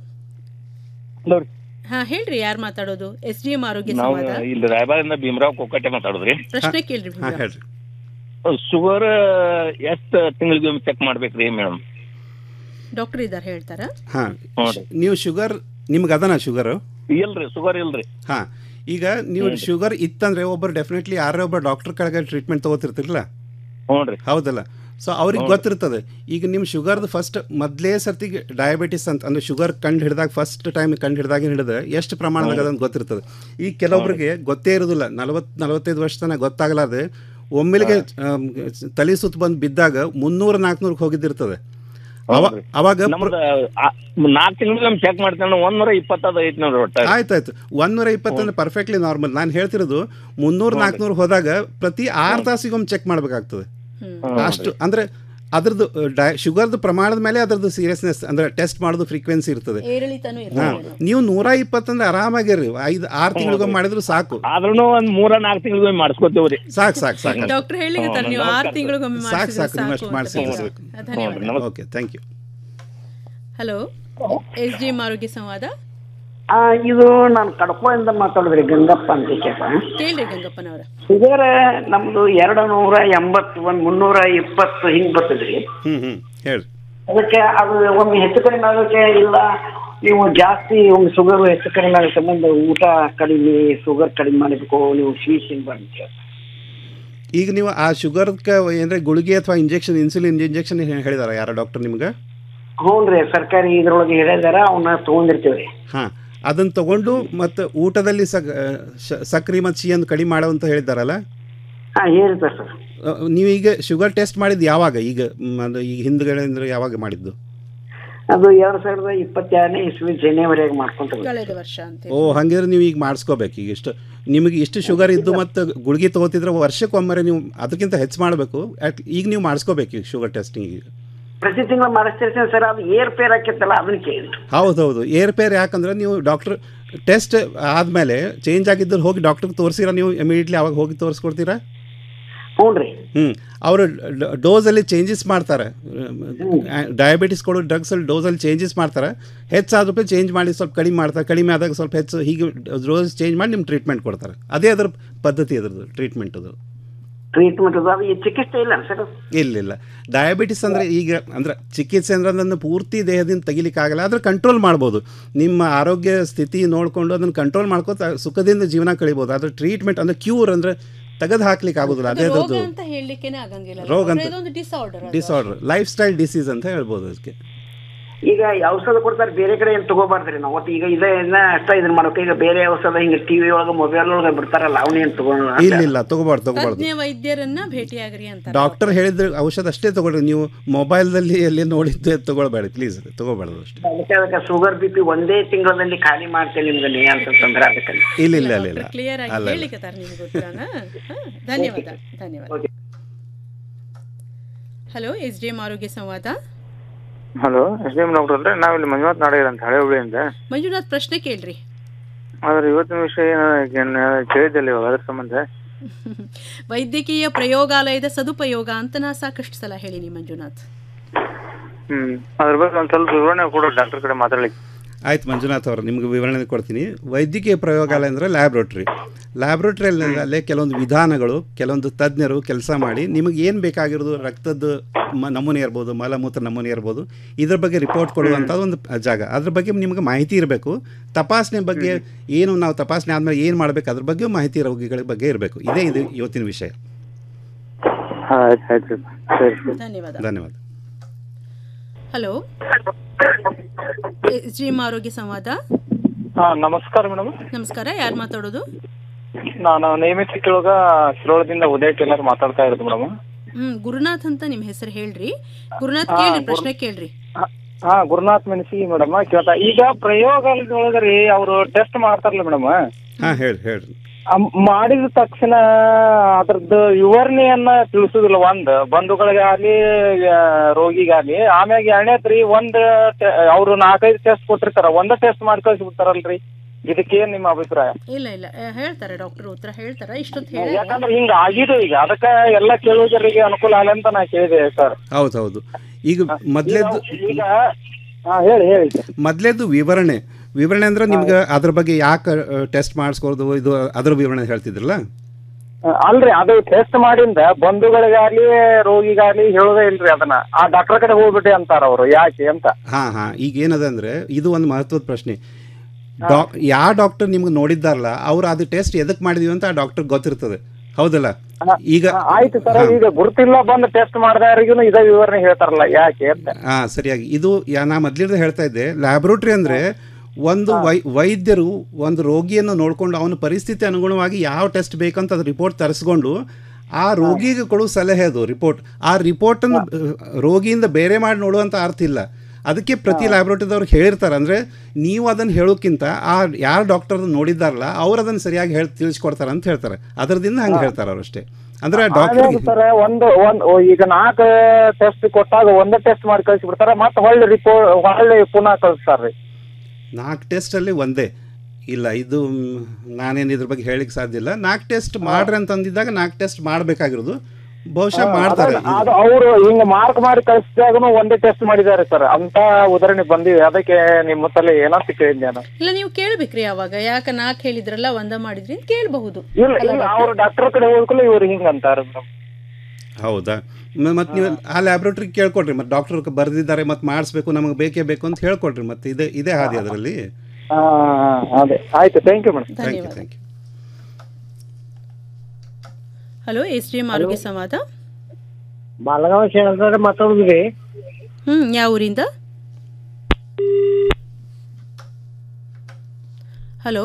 ಹಲೋ ಹಾ ಹೇಳ್ರಿ ಯಾರು ಮಾತಾಡೋದು ಎಸ್ ಡಿ ಎಂ ಆರೋಗ್ಯ ನಾವು ಸಂವಾದ ಇಲ್ಲಿ ರಾಯಬಾರಿಂದ ಭೀಮರಾವ್ ಕೊಕ್ಕಟ್ಟೆ ಮಾತಾಡೋದ್ರಿ ಪ್ರಶ್ನೆ ಕೇಳ್ರಿ ಹಾಂ ಭೀಮ್ರಾವ್. ಹೇಳ್ರಿ ಶುಗರ್ ಎಷ್ಟು ತಿಂಗಳಿಗೆ ಒಮ್ಮೆ ಚೆಕ್ ಮಾಡ್ಬೇಕ್ರಿ ಮೇಡಮ್ ಡಾಕ್ಟರ್ ಇದ್ದಾರೆ ಹೇಳ್ತಾರ ಹಾಂ ನೀವು ಶುಗರ್ ನಿಮ್ಗೆ ಅದನ ಶುಗರು ಇಲ್ರಿ ಶುಗರ್ ಇಲ್ರಿ ಹಾಂ ಈಗ ನೀವು ಶುಗರ್ ಇತ್ತಂದ್ರೆ ಒಬ್ಬರು ಡೆಫಿನೆಟ್ಲಿ ಯಾರೋ ಒಬ್ಬ ಡಾಕ್ಟರ್ ಕೆಳಗೆ ಟ್ರೀಟ್ಮೆಂಟ್ ತಗೋತಿರ್ತಿರಲ್ಲ ಹ್ಞೂ ರೀ ಹೌದಲ್ಲ ಸೊ ಅವ್ರಿಗೆ ಹ್ಞೂ. ಗೊತ್ತಿರ್ತದೆ ಈಗ ನಿಮ್ಮ ಶುಗರ್ದು ಫಸ್ಟ್ ಮೊದಲೇ ಸರ್ತಿಗೆ ಡಯಾಬಿಟಿಸ್ ಅಂತ ಅಂದ್ರೆ ಶುಗರ್ ಕಂಡು ಹಿಡಿದಾಗ ಫಸ್ಟ್ ಟೈಮ್ ಕಂಡು ಹಿಡಿದಾಗ ಹಿಡಿದ ಎಷ್ಟು ಪ್ರಮಾಣದಾಗ ಅದಂತ ಗೊತ್ತಿರ್ತದೆ ಈಗ ಕೆಲವೊಬ್ಬರಿಗೆ ಗೊತ್ತೇ ಇರೋದಿಲ್ಲ ನಲವತ್ತು ನಲವತ್ತೈದು ವರ್ಷ ತನಕ ಗೊತ್ತಾಗಲಾರ್ದೆ ಒಮ್ಮೆಲಿಗೆ ಆಮ್, ತಲೆ ಸುತ್ತ ಬಂದು ಬಿದ್ದಾಗ ಮುನ್ನೂರ ನಾಲ್ಕುನೂರಕ್ಕೆ ಹೋಗಿದ್ದಿರ್ತದೆ ಅವ ಅವಾಗ ನಮ್ದು ನಾಲ್ಕು ತಿಂಗಳಿಗೆ ಒಮ್ಮೆ ಚೆಕ್ ಮಾಡ್ತೇನೆ ಒಂದೂರ ಇಪ್ಪತ್ತದು ಐತಿ ನೋಡ್ರಿ ಒಟ್ಟ ಆಯ್ತಾಯ್ತು ಒಂದೂರ ಇಪ್ಪತ್ತಂದ್ರೆ ಪರ್ಫೆಕ್ಟ್ಲಿ ನಾರ್ಮಲ್ ನಾನು ಹೇಳ್ತಿರೋದು ಮುನ್ನೂರು ನಾಲ್ಕುನೂರು ಹೋದಾಗ ಪ್ರತಿ ಆರು ತಾಸಿಗೊಮ್ಮೆ ಚೆಕ್ ಮಾಡಬೇಕಾಗ್ತದೆ ಅಷ್ಟು ಅಂದ್ರೆ ಅದ್ರದ್ದು ಡೈ ಶುಗರ್ದು ಪ್ರಮಾಣದ ಮೇಲೆ ಅದ್ರದ್ದು ಸೀರಿಯಸ್ನೆಸ್ ಅಂದ್ರೆ ಟೆಸ್ಟ್ ಮಾಡೋದು ಫ್ರೀಕ್ವೆನ್ಸಿ ಇರ್ತದೆ ಏರಿಳಿತಾನು ಹಾ ಇರ್ತದೆ ನೀವು ನೂರ ಇಪ್ಪತ್ತಂದ್ರೆ ಆರಾಮಾಗಿರ್ರಿ ಐದು ಆರು ತಿಂಗಳಿಗೊಮ್ಮೆ ಮಾಡಿದ್ರು ಸಾಕು ಆದ್ರೂ ಒಂದ್ ಮೂರ ನಾಲ್ಕು ತಿಂಗಳಿಗೆ ಒಮ್ಮೆ ಮಾಡಿಸ್ಕೋತೇವ್ರಿ ಸಾಕು ಸಾಕು ಸಾಕು ಡಾಕ್ಟರ್ ಹೇಳಿಗತ್ತಾರ ನೀವು ಆರು ತಿಂಗಳಿಗೊಮ್ಮೆ ಸಾಕು ಮಾಡಿಸಿದ್ರೆ ಸಾಕು ನೀವು ಅಷ್ಟು ಸಾಕು ಅಂತ ಮಾಡಿಸಿದ್ರೆ ಹೇಳ್ತಾರೆ. ಸಾಕು ಧನ್ಯವಾದ okay thank you hello S D M ಆರೋಗ್ಯ ಸಂವಾದ ಆ, ಇದು ನಾನು ಕಡ್ಕೋಯಿಂದ ಮಾತಾಡಿದ್ರಿ ಗಂಗಪ್ಪ ಅಂತ ಕೇಳ ಕೇಳ್ರಿ ಗಂಗಪ್ಪನವರ ಶುಗರ್ ನಮ್ದು ಎರಡು ನೂರ ಎಂಬತ್ತು ಒಂದ್ ಮುನ್ನೂರ ಇಪ್ಪತ್ತು ಹಿಂಗ್ ಬರ್ತದ್ರಿ ಹ್ಞೂ ಹ್ಞೂ ಹೇಳಿ ಅದಕ್ಕೆ ಅದು ಒಮ್ಮೆ ಹೆಚ್ಚು ಕಡಿಮೆ ಆಗೋಕೆ ಇಲ್ಲ ನೀವು ಜಾಸ್ತಿ ಒಮ್ಮೆ ಶುಗರ್ ಹೆಚ್ಚು ಕಡಿಮೆ ಆಗೋ ಸಂಬಂಧ ಊಟ ಕಡಿಮೆ ಶುಗರ್ ಕಡಿಮೆ ಮಾಡಬೇಕು ನೀವು ಸ್ವೀಟ್ ತಿನ್ಬಾರ್ದು ಅಂತ ಈಗ ನೀವು ಆ ಶುಗರ್ಗೆ ಏನಾರ ಗುಳಿಗೆ ಅಥವಾ ಇಂಜೆಕ್ಷನ್ ಇನ್ಸುಲಿನ್ ಇಂಜೆಕ್ಷನ್ ಹೇಳಿದಾರ ಯಾರ ಡಾಕ್ಟರ್ ನಿಮ್ಗೆ ಹ್ಞೂ ರೀ ಸರ್ಕಾರಿ ಇದ್ರೊಳಗೆ ಹೇಳಿದಾರ ಅವನ್ನ ತಗೊಂಡಿರ್ತೀವ್ರಿ ಹಾಂ ಅದನ್ನು ತಗೊಂಡು ಮತ್ತು ಊಟದಲ್ಲಿ ಸಕ್ ಶ- ಸಕ್ರೆ ಮತ್ತು ಸಿಹಿ ಅಂತ ಕಡಿಮೆ ಮಾಡೋ ಅಂತ ಹೇಳಿದ್ದಾರಲ್ಲ ಹಾ ಹೇಳಿರ್ತಾರೆ ಸರ್ ಅ, ನೀವೀಗ ಶುಗರ್ ಟೆಸ್ಟ್ ಮಾಡಿದ್ದು ಯಾವಾಗ ಈಗ ಮ್, ಅದು ಈಗ ಹಿಂದ್ಗಡೆ ಅಂದ್ರೆ ಯಾವಾಗ ಮಾಡಿದ್ದು ಅದು ಎರಡ್ ಸಾವಿರದ ಇಪ್ಪತ್ತೆರಡನೇ ಇಸ್ವಿ ಜನವರಿಯಾಗ ಮಾಡ್ಕೊಂತ ಕಳೆದ ವರ್ಷ ಅಂತ ಓ ಹಂಗಿದ್ರೆ ನೀವು ಈಗ ಮಾಡಿಸ್ಕೋಬೇಕು ಈಗ ಇಷ್ಟು ನಿಮಗೆ ಇಷ್ಟು ಶುಗರ್ ಇದ್ದು ಮತ್ತು ಗುಳಿಗೆ ತೊಗೋತಿದ್ರೆ ವರ್ಷಕ್ಕೊಮ್ಮರೆ ನೀವು ಅದಕ್ಕಿಂತ ಹೆಚ್ಚು ಮಾಡಬೇಕು ಅಟ್ ಈಗ ನೀವು ಮಾಡಿಸ್ಕೋಬೇಕು ಈಗ ಶುಗರ್ ಟೆಸ್ಟಿಂಗ್ ಈಗ ಪ್ರತಿ ತಿಂಗಳು ಮಾಡಿಸ್ತಿರ್ತೀನಿ ಸರ್ ಅದು ಏರ್ ಪೇರ್ ಹಾಕಿತ್ತಲ್ಲ ಅದನ್ನ ಕೇಳಿದ್ರು ಹೌದೌದು ಏರ್ ಪೇರ್ ಯಾಕಂದ್ರೆ ನೀವು ಡಾಕ್ಟ್ರ್ ಟೆಸ್ಟ್ ಆದಮೇಲೆ ಚೇಂಜ್ ಆಗಿದ್ದಲ್ಲಿ ಹೋಗಿ ಡಾಕ್ಟ್ರಿಗೆ ತೋರಿಸಿರಾ ನೀವು ಇಮಿಡಿಯೇಟ್ಲಿ ಅವಾಗ ಹೋಗಿ ತೋರಿಸ್ಕೊಡ್ತೀರಾ ಹ್ಞೂ ರೀ ಹ್ಞೂ ಅವರು ಡೋಸಲ್ಲಿ ಚೇಂಜಸ್ ಮಾಡ್ತಾರೆ ಡಯಾಬಿಟಿಸ್ ಕೊಡೋ ಡ್ರಗ್ಸಲ್ಲಿ ಡೋಸಲ್ಲಿ ಚೇಂಜಸ್ ಮಾಡ್ತಾರೆ ಹೆಚ್ಚಾದ ಚೇಂಜ್ ಮಾಡಿ ಸ್ವಲ್ಪ ಕಡಿಮೆ ಮಾಡ್ತಾರೆ ಕಡಿಮೆ ಆದಾಗ ಸ್ವಲ್ಪ ಹೆಚ್ಚು ಹೀಗೆ ಡೋಸ್ ಚೇಂಜ್ ಮಾಡಿ ನಿಮ್ಗೆ ಟ್ರೀಟ್ಮೆಂಟ್ ಕೊಡ್ತಾರೆ ಅದೇ ಅದ್ರ ಪದ್ಧತಿ ಅದ್ರದ್ದು ಟ್ರೀಟ್ಮೆಂಟ್ ಅದು ಟ್ರೀಟ್ಮೆಂಟ್ ಅದು ಅದು ಈ ಚಿಕಿತ್ಸೆ ಇಲ್ಲ ಸರ್ ಇಲ್ಲ ಇಲ್ಲ ಡಯಾಬಿಟಿಸ್ ಅಂದರೆ ಈಗ ಅಂದ್ರೆ ಚಿಕಿತ್ಸೆ ಅಂದ್ರೆ ಅದನ್ನು ಪೂರ್ತಿ ದೇಹದಿಂದ ತೆಗಿಲಿಕ್ಕಾಗಲ್ಲ ಆದರೆ ಕಂಟ್ರೋಲ್ ಮಾಡ್ಬೋದು ನಿಮ್ಮ ಆರೋಗ್ಯ ಸ್ಥಿತಿ ನೋಡಿಕೊಂಡು ಅದನ್ನು ಕಂಟ್ರೋಲ್ ಮಾಡ್ಕೋತ ಸುಖದಿಂದ ಜೀವನ ಕಳಿಬೋದು ಆದರೆ ಟ್ರೀಟ್ಮೆಂಟ್ ಅಂದರೆ ಕ್ಯೂರ್ ಅಂದರೆ ತೆಗೆದು ಹಾಕ್ಲಿಕ್ಕೆ ಆಗೋದಿಲ್ಲ ಅದೇ ರೋಗ ಅದ್ರದ್ದು ಅಂತ ಹೇಳಲಿಕ್ಕೇನೆ ಆಗಂಗಿಲ್ಲ ರೋಗ ಅಂತ- ಇದೊಂದು disorder disorder lifestyle disease ಅಂತ ಹೇಳ್ಬೋದು ಅದಕ್ಕೆ ಈಗ ಈ ಔಷಧ ಕೊಡ್ತಾರೆ ಬೇರೆ ಕಡೆ ಏನು ತಗೋಬಾರ್ದ್ರಿ ನಾವು ಒಟ್ಟು ಈಗ ಇದೇ ಇನ್ನ ಅಷ್ಟ ಇದನ್ನ ಮಾಡ್ಬೇಕು ಈಗ ಬೇರೆ ಔಷಧ ಹಿಂಗೆ ಟಿವಿ ಒಳಗೆ ಮೊಬೈಲ್ ಒಳಗೆ ಬಿಡ್ತಾರಲ್ಲ ಅವನೇನು ತಗೋಣ ಇಲ್ಲ ಇಲ್ಲ ತಗೋಬಾರ್ದು ತಗೋಬಾರ್ದು ತಜ್ಞ ವೈದ್ಯರನ್ನ ಭೇಟಿಯಾಗ್ರಿ ಅಂತ ಡಾಕ್ಟರ್ ಹೇಳಿದ್ರೆ ಔಷಧ ಅಷ್ಟೇ ತಗೊಳ್ರಿ ನೀವು ಮೊಬೈಲ್ದಲ್ಲಿ ಎಲ್ಲಿ ನೋಡಿದ್ದು ತಗೊಳ್ಬೇಡಿ ಪ್ಲೀಸ್ ತಗೋಬಾರ್ದು ಅಷ್ಟೇ ಅದಕ್ಕೆ ಅದಕ್ಕೆ ಶುಗರ್ ಬಿ ಪಿ ಒಂದೇ ತಿಂಗಳಲ್ಲಿ ಖಾಲಿ ಮಾಡ್ತೇನೆ ನಿಮ್ಗೆ ಅಂತಂದ್ರೆ ಅದಕ್ಕೆ ಇಲ್ಲ ಇಲ್ಲ ಇಲ್ಲ ಇಲ್ಲ ಕ್ಲಿಯರ್ ಆಗಿ ಅಲ್ಲ ಇಲ್ಲ. ಹೇಳಿಕತ್ತಾರ ನಿಮ್ಗೆ ಗೊತ್ತಾನ ಧನ್ಯವಾದ ಧನ್ಯವಾದ ಹಲೋ ಎಸ್ ಡಿ ಎಂ ಆರೋಗ್ಯ ಸಂವಾದ hello S D M doctor ಅಂದ್ರೆ ನಾವಿಲ್ಲಿ ಮಂಜುನಾಥ್ ನಾಡಗರ್ ಅಂತ ಹಳೆ ಹುಬ್ಳಿಯಿಂದ ಮಂಜುನಾಥ್ ಪ್ರಶ್ನೆ ಕೇಳ್ರಿ ಆದ್ರೆ ಇವತ್ತಿನ ವಿಷಯ ಏನು ಕೇಳಿದ್ದಲ್ಲಿ ಇವಾಗ ಅದ್ರ ಸಂಬಂಧ ವೈದ್ಯಕೀಯ ಪ್ರಯೋಗಾಲಯದ ಸದುಪಯೋಗ ಅಂತ ನಾ ಸಾಕಷ್ಟು ಸಲ ಹೇಳಿನಿ ಮಂಜುನಾಥ್ ಹ್ಮ್ ಅದ್ರ ಬಗ್ಗೆ ಒಂದ್ ಸ್ವಲ್ಪ ವಿವರಣೆ ಕೊಡು ಡಾಕ್ಟರ್ ಕಡೆ ಮಾತಾಡ್ಲಿಕ್ಕೆ ಆಯ್ತು ಮಂಜುನಾಥ್ ಅವರು ನಿಮ್ಗೆ ವಿವರಣೆ ಕೊಡ್ತೀನಿ ವೈದ್ಯಕೀಯ ಪ್ರಯೋಗಾಲಯ ಅಂದರೆ ಲ್ಯಾಬ್ರೋಟ್ರಿ ಲ್ಯಾಬ್ರೋಟ್ರಿಯಲ್ಲಿ ಅಲ್ಲೇ ಕೆಲವೊಂದು ವಿಧಾನಗಳು ಕೆಲವೊಂದು ತಜ್ಞರು ಕೆಲಸ ಮಾಡಿ ನಿಮಗೆ ಏನು ಬೇಕಾಗಿರೋದು ರಕ್ತದ ಮ ನಮೂನೆ ಇರ್ಬೋದು ಮಲಮೂತ್ರ ನಮೂನೆ ಇರ್ಬೋದು ಇದ್ರ ಬಗ್ಗೆ ರಿಪೋರ್ಟ್ ಕೊಡುವಂಥ ಒಂದು ಜಾಗ ಅದ್ರ ಬಗ್ಗೆ ನಿಮಗೆ ಮಾಹಿತಿ ಇರಬೇಕು ತಪಾಸಣೆ ಬಗ್ಗೆ ಏನು ನಾವು ತಪಾಸಣೆ ಆದಮೇಲೆ ಏನು ಮಾಡಬೇಕು ಅದ್ರ ಬಗ್ಗೆ ಮಾಹಿತಿ ರೋಗಿಗಳ ಬಗ್ಗೆ ಇರಬೇಕು ಇದೇ ಇದು ಇವತ್ತಿನ ವಿಷಯ ಆಯ್ತು ಆಯ್ತು ಸರಿ ಸರಿ ಧನ್ಯವಾದ ಧನ್ಯವಾದ ಹಲೋ ಎಸ್ ಆರೋಗ್ಯ ಸಂವಾದ ಹಾ ನಮಸ್ಕಾರ ಮೇಡಮ್ ನಮಸ್ಕಾರ ಯಾರು ಮಾತಾಡೋದು ನಾನು ನೇಮಿತ ಕೇಳುವಾಗ ಶಿರೋಳದಿಂದ ಉದಯ್ ಟೇಲರ್ ಮಾತಾಡ್ತಾ ಇರೋದು ಮೇಡಮ್ ಹ್ಮ್ ಗುರುನಾಥ್ ಅಂತ ನಿಮ್ಮ ಹೆಸರು ಹೇಳ್ರಿ ಗುರುನಾಥ್ ಕೇಳ್ರಿ ಪ್ರಶ್ನೆ ಕೇಳ್ರಿ ಹಾ ಗುರುನಾಥ್ ಮೆಣಸಿ ಮೇಡಮ್ ಕೇಳ್ತಾ ಈಗ ಪ್ರಯೋಗಾಲಯದೊಳಗರಿ ಅವರು ಟೆಸ್ಟ್ ಮಾಡ್ತಾರಲ್ಲ ಮೇಡಮ್ ಹಾಂ ಹೇಳಿ ಹೇಳ್ರಿ ಮಾಡಿದ ತಕ್ಷಣ ಅದ್ರದ್ದು ವಿವರಣೆಯನ್ನ ತಿಳಿಸುದಿಲ್ಲ ಒಂದ್ ಬಂಧುಗಳಿಗಾಗ್ಲಿ ಆ, ರೋಗಿಗಾಗ್ಲಿ ಆಮ್ಯಾಗ ಎರಡನೇದ್ರಿ ಒಂದ್ ಅವ್ರು ನಾಲ್ಕೈದು ಟೆಸ್ಟ್ ಕೊಟ್ಟಿರ್ತಾರ ಒಂದ ಟೆಸ್ಟ್ ಮಾಡಿ ಕಳ್ಸಿಬಿಡ್ತಾರಲ್ರಿ ಇದಕ್ಕೇನ್ ನಿಮ್ಮ ಅಭಿಪ್ರಾಯ ಇಲ್ಲ ಇಲ್ಲ ಆ, ಹೇಳ್ತಾರೆ ಡಾಕ್ಟರ್ ಉತ್ತರ ಹೇಳ್ತಾರ ಇಷ್ಟೊತ್ತು ಹೇಳಿ ಯಾಕಂದ್ರೆ ಹಿಂಗ ಆಗಿದೆ ಈಗ ಅದಕ್ಕ ಎಲ್ಲ ಕೇಳುಗರಿಗೆ ಅನುಕೂಲ ಆಗಲಿ ಅಂತ ನಾ ಕೇಳಿದೆ ಸರ್ ಹೌದು ಹೌದು ಈಗ ಮೊದಲೇದು ಈಗ ಹಾ ಹೇಳಿ ಹೇಳಿ ಸರ್ ಮೊದಲೇದು ವಿವರಣೆ ವಿವರಣೆ ಅಂದ್ರೆ ನಿಮ್ಗೆ ಅದ್ರ ಬಗ್ಗೆ ಯಾಕೆ ಟೆಸ್ಟ್ ಮಾಡಿಸ್ಕೊಳ್ದು ಇದು ಅದ್ರ ವಿವರಣೆ ಹೇಳ್ತಿದ್ರಲ್ಲ ಅಲ್ರಿ ಅದು ಟೆಸ್ಟ್ ಮಾಡಿಂದ ಬಂಧುಗಳಿಗಾಗ್ಲಿ ರೋಗಿಗಾಗ್ಲಿ ಹೇಳೋದೇ ಇಲ್ರಿ ಅದನ್ನ ಆ ಡಾಕ್ಟರ್ ಕಡೆ ಹೋಗ್ಬಿಟ್ಟೆ ಅಂತಾರ ಅವರು ಯಾಕೆ ಅಂತ ಹಾ ಹಾ ಈಗ ಏನದ ಅಂದ್ರೆ ಇದು ಒಂದು ಮಹತ್ವದ ಪ್ರಶ್ನೆ ಡಾಕ್ ಯಾವ ಡಾಕ್ಟರ್ ನಿಮ್ಗೆ ನೋಡಿದ್ದಾರಲ್ಲ ಅವ್ರು ಅದು ಟೆಸ್ಟ್ ಎದಕ್ಕೆ ಮಾಡಿದೀವಿ ಅಂತ ಆ ಡಾಕ್ಟರ್ ಗೊತ್ತಿರ್ತದೆ ಹೌದಲ್ಲ ಈಗ ಆಯ್ತು ಸರ್ ಈಗ ಗುರುತಿಲ್ಲ ಬಂದು ಟೆಸ್ಟ್ ಮಾಡಿದವರಿಗೂ ಇದೇ ವಿವರಣೆ ಹೇಳ್ತಾರಲ್ಲ ಯಾಕೆ ಅಂತ ಹಾ ಸರಿಯಾಗಿ ಇದು ಯಾ ನಾ ಮೊದ್ಲಿಂದ ಹೇಳ್ತಾ ಇದ್ದೆ ಲ್ಯಾಬ್ರೋಟ್ರಿ ಅಂದ್ರೆ ಒಂದು ವೈ ವೈದ್ಯರು ಒಂದು ರೋಗಿಯನ್ನು ನೋಡಿಕೊಂಡು ಅವನ ಪರಿಸ್ಥಿತಿ ಅನುಗುಣವಾಗಿ ಯಾವ ಟೆಸ್ಟ್ ಬೇಕಂತ ಅದು ರಿಪೋರ್ಟ್ ತರಿಸ್ಕೊಂಡು ಆ ರೋಗಿಗೆ ಕೊಡೋ ಸಲಹೆ ಅದು ರಿಪೋರ್ಟ್ ಆ ರಿಪೋರ್ಟನ್ನು ರೋಗಿಯಿಂದ ಬೇರೆ ಮಾಡಿ ನೋಡುವಂಥ ಅರ್ಥ ಇಲ್ಲ ಅದಕ್ಕೆ ಪ್ರತಿ ಲ್ಯಾಬ್ರೋಟರಿದವ್ರು ಹೇಳಿರ್ತಾರೆ ಅಂದರೆ ನೀವು ಅದನ್ನು ಹೇಳೋಕ್ಕಿಂತ ಆ ಯಾರು ಡಾಕ್ಟರ್ ನೋಡಿದ್ದಾರಲ್ಲ ಅವ್ರು ಅದನ್ನು ಸರಿಯಾಗಿ ಹೇಳಿ ತಿಳಿಸ್ಕೊಡ್ತಾರೆ ಅಂತ ಹೇಳ್ತಾರೆ ಅದರದಿಂದ ಹಂಗೆ ಹೇಳ್ತಾರೆ ಅವ್ರು ಅಷ್ಟೇ ಅಂದರೆ ಡಾಕ್ಟರ್ ಸರ್ ಒಂದು ಒಂದ್ ಓ, ಈಗ ನಾಲ್ಕು ಟೆಸ್ಟ್ ಕೊಟ್ಟಾಗ ಒಂದೇ ಟೆಸ್ಟ್ ಮಾಡಿ ಕಳ್ಸಿಬಿಡ್ತಾರ ಮತ್ತೆ ಹೊಳ್ಳಿ ರಿಪೋರ್ಟ್ ಹೊಳ್ಳಿ ಪುನಃ ಕಳಿಸ್ತಾರ್ರಿ ನಾಲ್ಕು ಟೆಸ್ಟಲ್ಲಿ ಒಂದೇ ಇಲ್ಲ ಇದು ಮ್, ನಾನೇನು ಇದ್ರ ಬಗ್ಗೆ ಹೇಳಿಕ್ಕೆ ಸಾಧ್ಯ ಇಲ್ಲ ನಾಲ್ಕು ಟೆಸ್ಟ್ ಮಾಡ್ರಿ ಅಂತ ಅಂದಿದ್ದಾಗ ನಾಲ್ಕು ಟೆಸ್ಟ್ ಮಾಡಬೇಕಾಗಿರೋದು ಬಹುಶಃ ಮಾಡ್ತಾರೆ ಅದನ್ನ- ಅದು ಅವರು ಹಿಂಗ ಮಾರ್ಕ್ ಮಾಡಿ ಕಳಿಸಿದಾಗನು ಒಂದೇ ಟೆಸ್ಟ್ ಮಾಡಿದ್ದಾರೆ ಸರ್ ಅಂತ ಉದಾಹರಣೆ ಬಂದಿವೆ ಅದಕ್ಕೆ ನಿಮ್ಮ ತಲೆ ಏನಂತ ಕೇಳಿದ್ದೆ ನಾನು ಇಲ್ಲ ನೀವು ಕೇಳ್ಬೇಕ್ರಿ ಅವಾಗ ಯಾಕ ನಾಲ್ಕು ಹೇಳಿದ್ರಲ್ಲ ಒಂದ ಮಾಡಿದ್ರಿ ಅಂತ ಕೇಳಬಹುದು ಇಲ್ಲ ಇಲ್ಲ ಅವ್ರು ಡಾಕ್ಟರ್ ಕಡೆ ಹೋಗ್ಕೊಳ್ಳಿ ಇವ್ರು ಹಿಂಗ ಅಂತಾರ ಹೌದಾ ಮತ್ತು ನೀವು ಆ ಲ್ಯಾಬ್ರೇಟ್ರಿಗೆ ಕೇಳ್ಕೊಡ್ರಿ ಮತ್ತು ಡಾಕ್ಟರ್ ಬರೆದಿದ್ದಾರೆ ಮತ್ತು ಮಾಡಿಸ್ಬೇಕು ನಮಗೆ ಬೇಕೇ ಬೇಕು ಅಂತ ಹೇಳ್ಕೊಡ್ರಿ ಮತ್ತು ಇದೇ ಇದೇ ಹಾದಿ ಅದರಲ್ಲಿ ಅದೇ ಆಯ್ತು thank you madam thank you thank you hello S D M ಆರೋಗ್ಯ ಸಂವಾದ ಬಾಲಗಾಂವ್ ಶೇಖರ್ ಮಾತಾಡುದ್ರಿ ಹ್ಮ್ ಯಾವ ಊರಿಂದ ಹಲೋ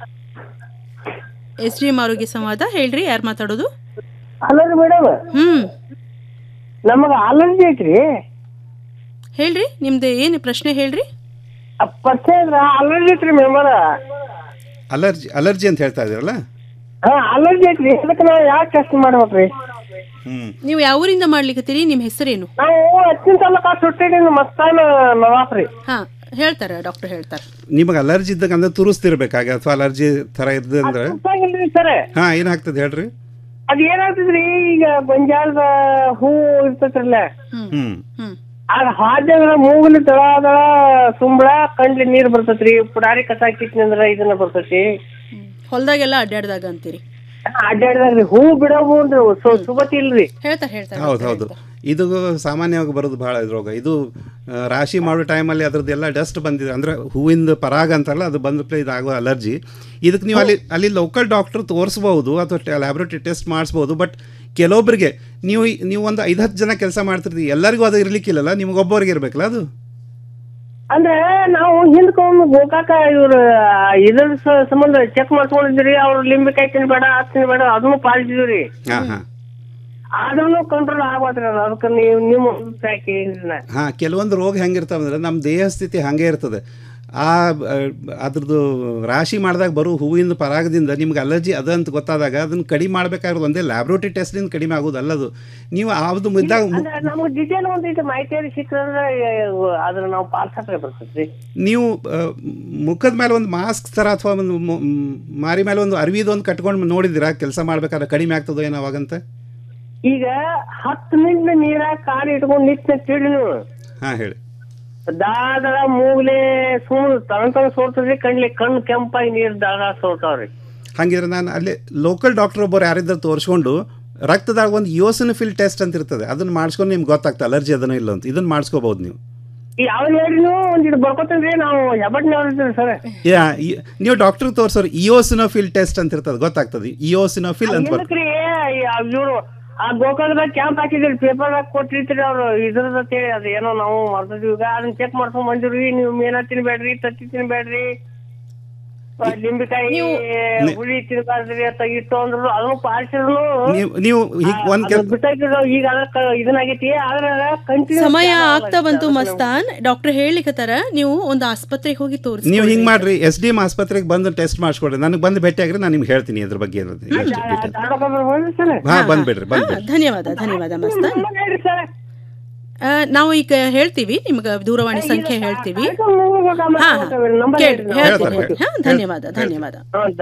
ಎಸ್ ಡಿ ಎಂ ಆರೋಗ್ಯ ಸಂವಾದ ಹೇಳ್ರಿ ಯಾರು ಮಾತಾಡೋದು ಅಲ್ಲರಿ ಮೇಡಮ್ ಹ್ಮ್ ನಮಗ ಅಲರ್ಜಿ ಐತ್ರಿ ಹೇಳ್ರಿ ನಿಮ್ದು ಏನು ಪ್ರಶ್ನೆ ಹೇಳ್ರಿ ಪರಿಚಯ ಇದ್ರ ಅಲರ್ಜಿ ಐತ್ರಿ ಮೆಂಬರ್ ಅಲರ್ಜಿ ಅಲರ್ಜಿ ಅಂತ ಹೇಳ್ತಾ ಇದ್ದೀರಲ್ಲ ಹಾ ಅಲರ್ಜಿ ಐತ್ರಿ ಅದಕ್ಕೆ ನಾವು ಯಾಕೆ ಟೆಸ್ಟ್ ಮಾಡ್ಬೇಕ್ರಿ ಹ್ಞೂ ನೀವು ಯಾವ ಊರಿಂದ ಮಾಡ್ಲಿಕತ್ತೀರಿ ನಿಮ್ಮ ಹೆಸರೇನು ನಾವು ಹಚ್ಚಿನ ತಾಲೂಕ ಸುಟ್ಟಿನ ಮಸ್ತಾನ ನವಾಸ್ರಿ ಹಾ ಹೇಳ್ತಾರೆ ಡಾಕ್ಟರ್ ಹೇಳ್ತಾರೆ ನಿಮಗೆ ಅಲರ್ಜಿ ಇದ್ದಾಗ ಅಂದ್ರೆ ತುರಿಸ್ತಿರ್ಬೇಕಾಗ ಅಥವಾ ಅಲರ್ಜಿ ಥರ ಇದ್ದೆ ಅಂದ್ರೆ ಗೊತ್ತಾಗಿಲ್ರಿ ಸರ್ ಹಾಂ ಏನಾಗ್ತದೆ ಹೇಳ್ರಿ ಅದ್ ಏನಾಗ್ತದ್ರಿ ಈಗ ಗೊಂಜಾಳದ ಹೂ ಇರ್ತೈತ್ರಲ್ಲ ಹ್ಞೂ ಅದ್ ಹಾದ್ಯಾಗ ಮೂಗಲಿ ದಳ ದಳ ಸುಂಬಳ ಕಂಡ್ಲಿ ನೀರ್ ಬರ್ತೈತ್ರಿ ಪುಡಾರಿ ಕಸ ಕಿತ್ನಂದ್ರ ಇದನ್ನ ಬರ್ತೈತಿ ಹೊಲದಾಗೆಲ್ಲ ಅಡ್ಡಾಡ್ದಾಗ ಅಂತೀರಿ ಅಡ್ಡಾಡ್ದಾಗ್ರಿ ಹೂ ಬಿಡೋದು ಸುಗತಿ ಇಲ್ರಿ ಹೇಳ್ತಾರೆ ಹೇಳ್ತಾರೆ ಹೌದು ಹೌದು ಇದು ಸಾಮಾನ್ಯವಾಗಿ ಬರೋದು ಭಾಳ ರೋಗ ಇದು ಆ, ರಾಶಿ ಮಾಡೋ ಟೈಮಲ್ಲಿ ಅದ್ರದ್ದೆಲ್ಲ ಡಸ್ಟ್ ಬಂದಿದೆ ಅಂದರೆ ಹೂವಿಂದ ಪರಾಗ ಅಂತಾರಲ್ಲ ಅದು ಬಂದ ಇದಾಗೋ ಅಲರ್ಜಿ ಇದಕ್ಕೆ ನೀವು ಅಲ್ಲಿ ಅಲ್ಲಿ ಲೋಕಲ್ ಡಾಕ್ಟರ್ ತೋರಿಸ್ಬೋದು ಅಥವಾ ಲ್ಯಾಬ್ರೇಟರಿ ಟೆಸ್ಟ್ ಮಾಡಿಸ್ಬೋದು ಬಟ್ ಕೆಲವೊಬ್ಬರಿಗೆ ನೀವು ನೀವು ಒಂದು ಐದು ಹತ್ತು ಜನ ಕೆಲಸ ಮಾಡ್ತಿರ್ತೀವಿ ಎಲ್ಲರಿಗೂ ಅದು ಇರ್ಲಿಕ್ಕಿಲ್ಲಲ್ಲ ನಿಮಗೊಬ್ಬರಿಗೆ ಇರಬೇಕಲ್ಲ ಅದು ಅಂದ್ರೆ ನಾವು ಹಿಂದ್ಕೊಮ್ಮೆ ಗೋಕಾಕ ಇವ್ರ ಇದ್ರ ಸ- ಸಂಬಂಧ ಚೆಕ್ ಮಾಡ್ಕೊಂಡಿದ್ರಿ ಅವ್ರು ಲಿಂಬೆಕಾಯಿ ತಿನ್ಬೇಡ ಅದ್ ತಿನ್ಬೇಡ ಅದನ್ನು ಪಾಲಿಸಿದ್ರಿ ಹಾಂ ಹಾಂ ಆದ್ರೂ ಕಂಟ್ರೋಲ್ ಆಗ್ಬಾರ್ದ್ರಿ ಅದು ಅದಕ್ಕೆ ನೀವು ನಿಮ್ಮ ಅಭಿಪ್ರಾಯ ಕೇಳಿದ್ರಿ ನಾ. ಹಾಂ ಕೆಲವೊಂದು ರೋಗ ಹೆಂಗಿರ್ತಾವೆ ಅಂದ್ರೆ ನಮ್ಮ ದೇಹ ಸ್ಥಿತಿ ಹಾಗೆ ಇರ್ತದೆ ಆ ಆ, ಅದ್ರದ್ದು ರಾಶಿ ಮಾಡಿದಾಗ ಬರೋ ಹೂವಿನ ಪರಾಗದಿಂದ ನಿಮ್ಗೆ ಅಲರ್ಜಿ ಅದ ಅಂತ ಗೊತ್ತಾದಾಗ ಅದನ್ನು ಕಡಿಮೆ ಮಾಡಬೇಕಾಗಿರೋದು ಒಂದೇ ಲ್ಯಾಬ್ರೋಟರಿ ಟೆಸ್ಟ್ನಿಂದ ಕಡಿಮೆ ಆಗೋದಲ್ಲ ಅದು ನೀವು ಅದು ಇದ್ದಾಗ ಅಂದ್ರೆ ನಮ್ಗೆ ಡಿಟೇಲ್ ಒಂದು ಇದು ಮಾಹಿತಿ ಸಿಕ್ಕಂದ್ರೆ ಅದನ್ನ ನಾವು ಪಾಲ್ಸಕ್ಕೆ ಬರ್ತೈತ್ರಿ ನೀವು ಆ, ಮುಖದ ಮೇಲೆ ಒಂದು ಮಾಸ್ಕ್ ಥರ ಅಥವಾ ಒಂದು ಮು- ಮ್, ಮಾರಿ ಮೇಲೆ ಒಂದು ಅರಿವಿದೊಂದು ಕಟ್ಕೊಂಡು ನೋಡಿದ್ದೀರಾ ಕೆಲಸ ಮಾಡ್ಬೇಕಾದ್ರೆ ಕಡಿಮೆ ಆಗ್ತದೋ ಏನೋ ಅವಾಗಂತ ಈಗ ಹತ್ತು ಮಿನಿಟ್ ನೀರಾಗ ಕಾಲು ಇಟ್ಕೊಂಡು ನಿಂತ ತಿಳಿ ನೀವು ಹಾಂ ಹೇಳಿ ದಾದಳ ಮೂಗ್ಲೆ ಸುಮ್ಮನೆ ತನ ತನ ಸೋರ್ತದ್ರಿ ಕಣ್ಲಿ ಕಣ್ಣು ಕೆಂಪಾಗಿ ನೀರ್ ದಾದ ಸೋರ್ತಾವ್ರಿ ಹಾಗಿದ್ರೆ ನಾನು ಅಲ್ಲಿ ಲೋಕಲ್ ಡಾಕ್ಟರ್ ಒಬ್ಬರು ಯಾರಿದ್ದಾರೆ ತೋರಿಸ್ಕೊಂಡು ರಕ್ತದಾಗ ಒಂದು ಯೋಸನಫಿಲ್ ಟೆಸ್ಟ್ ಅಂತ ಇರ್ತದೆ ಅದನ್ನು ಮಾಡಿಸ್ಕೊಂಡು ನಿಮ್ಗೆ ಗೊತ್ತಾಗ್ತದೆ ಅಲರ್ಜಿ ಅದನ್ನ ಇಲ್ಲ ಅಂತ ಇದನ್ನು ಮಾಡಿಸ್ಕೋಬಹುದು ನೀವು ಯಾವ ಹೇಳ್ರಿ ನೀವು ಒಂದಿಟ್ಟು ಬರ್ಕೊತೇನ್ರಿ ನಾವು ಹೆಬಟ್ನವ್ರ ಇದ್ದೀವಿ ಸರ್ ಯಾ ಈ- ನೀವು ಡಾಕ್ಟರ್ ತೋರಿಸೋರು ಇಯೋಸಿನೋಫಿಲ್ ಟೆಸ್ಟ್ ಅಂತ ಇರ್ತದೆ ಗೊತ್ತಾಗ್ತದೆ ಇಯೋಸಿನೋಫಿಲ್ ಅಂತ ಬರ್ತದೆ ಇದಕ್ರಿ ಇವ್ರು ಆ ಗೋಕರ್ಣದಾಗ ಕ್ಯಾಂಪ್ ಹಾಕಿದ್ರಿ ಪೇಪರ್ದಾಗ ಕೊಟ್ಟಿರ್ತೀರಿ ಅವ್ರು ಇದ್ರದ ಅಂತೇಳಿ ಅದು ಏನೋ ನಾವು ಮರ್ತಿದ್ವಿ ಈಗ ಅದನ್ನ ಚೆಕ್ ಮಾಡ್ಕೊಂಡ್ ಬಂದಿವ್ರಿ ನೀವು ಮೇನ ತಿನ್ಬೇಡ್ರಿ ತತ್ತಿ ತಿನ್ಬೇಡ್ರಿ ಆ, ಲಿಂಬೆಕಾಯಿ ಹುಳಿ ತಿನ್ಬಾರ್ದ್ರಿ ಅಂತ ಇಟ್ಟು ಅಂದ್ರು ಅದನ್ನು ಪಾಲಿಸಿದ್ರು ನೀವು ನೀವು ಹೀಗೆ ಒಂದು ಕೆಲ ಬಿಟ್ಟಾಕಿದ್ರು ಈಗ ಅದಕ್ಕ ಇದನ್ನಾಗೈತಿ ಆದ್ರೆ ಕಂಟಿನ್ಯೂ ಸಮಯ ಆಗ್ತಾ ಬಂತು ಮಸ್ತಾನ್ ಡಾಕ್ಟರ್ ಹೇಳಿಕತ್ತಾರ ನೀವು ಒಂದು ಆಸ್ಪತ್ರೆಗೆ ಹೋಗಿ ತೋರಿಸಿ ನೀವು ಹಿಂಗೆ ಮಾಡ್ರಿ ಎಸ್ ಡಿ ಎಮ್ ಆಸ್ಪತ್ರೆಗೆ ಬಂದು ಟೆಸ್ಟ್ ಮಾಡಿಸ್ಕೊಡ್ರಿ ನನಗೆ ಬಂದು ಭೇಟಿಯಾಗ್ರಿ ನಾನು ನಿಮ್ಗೆ ಹೇಳ್ತೀನಿ ಇದ್ರ ಬಗ್ಗೆ ಏನದು ಹಾಂ ಬಂದ್ಬಿಡ್ರಿ ಬಂದ್ಬಿಡ್ರಿ ಧನ್ಯವಾದ ಧನ್ಯವಾದ ಮಸ್ತಾನ್ ಹೇಳ್ರಿ ಸರ್ ಆ, ನಾವು ಈಗ ಹೇಳ್ತೀವಿ ನಿಮ್ಗೆ ದೂರವಾಣಿ ಸಂಖ್ಯೆ ಹೇಳ್ತೀವಿ ಹಾ, ಹಾ. ನಂಬರ್ ಕೇಳಿ ಹೇಳ್ರಿ ನಾವು. ಹೇಳ್ತೀನಿ ಹೇಳ್ತಾರೆ, ಹೇಳ್ತೀನಿ. ಹಾ, ಧನ್ಯವಾದ ಧನ್ಯವಾದ ಹ್ಮ್,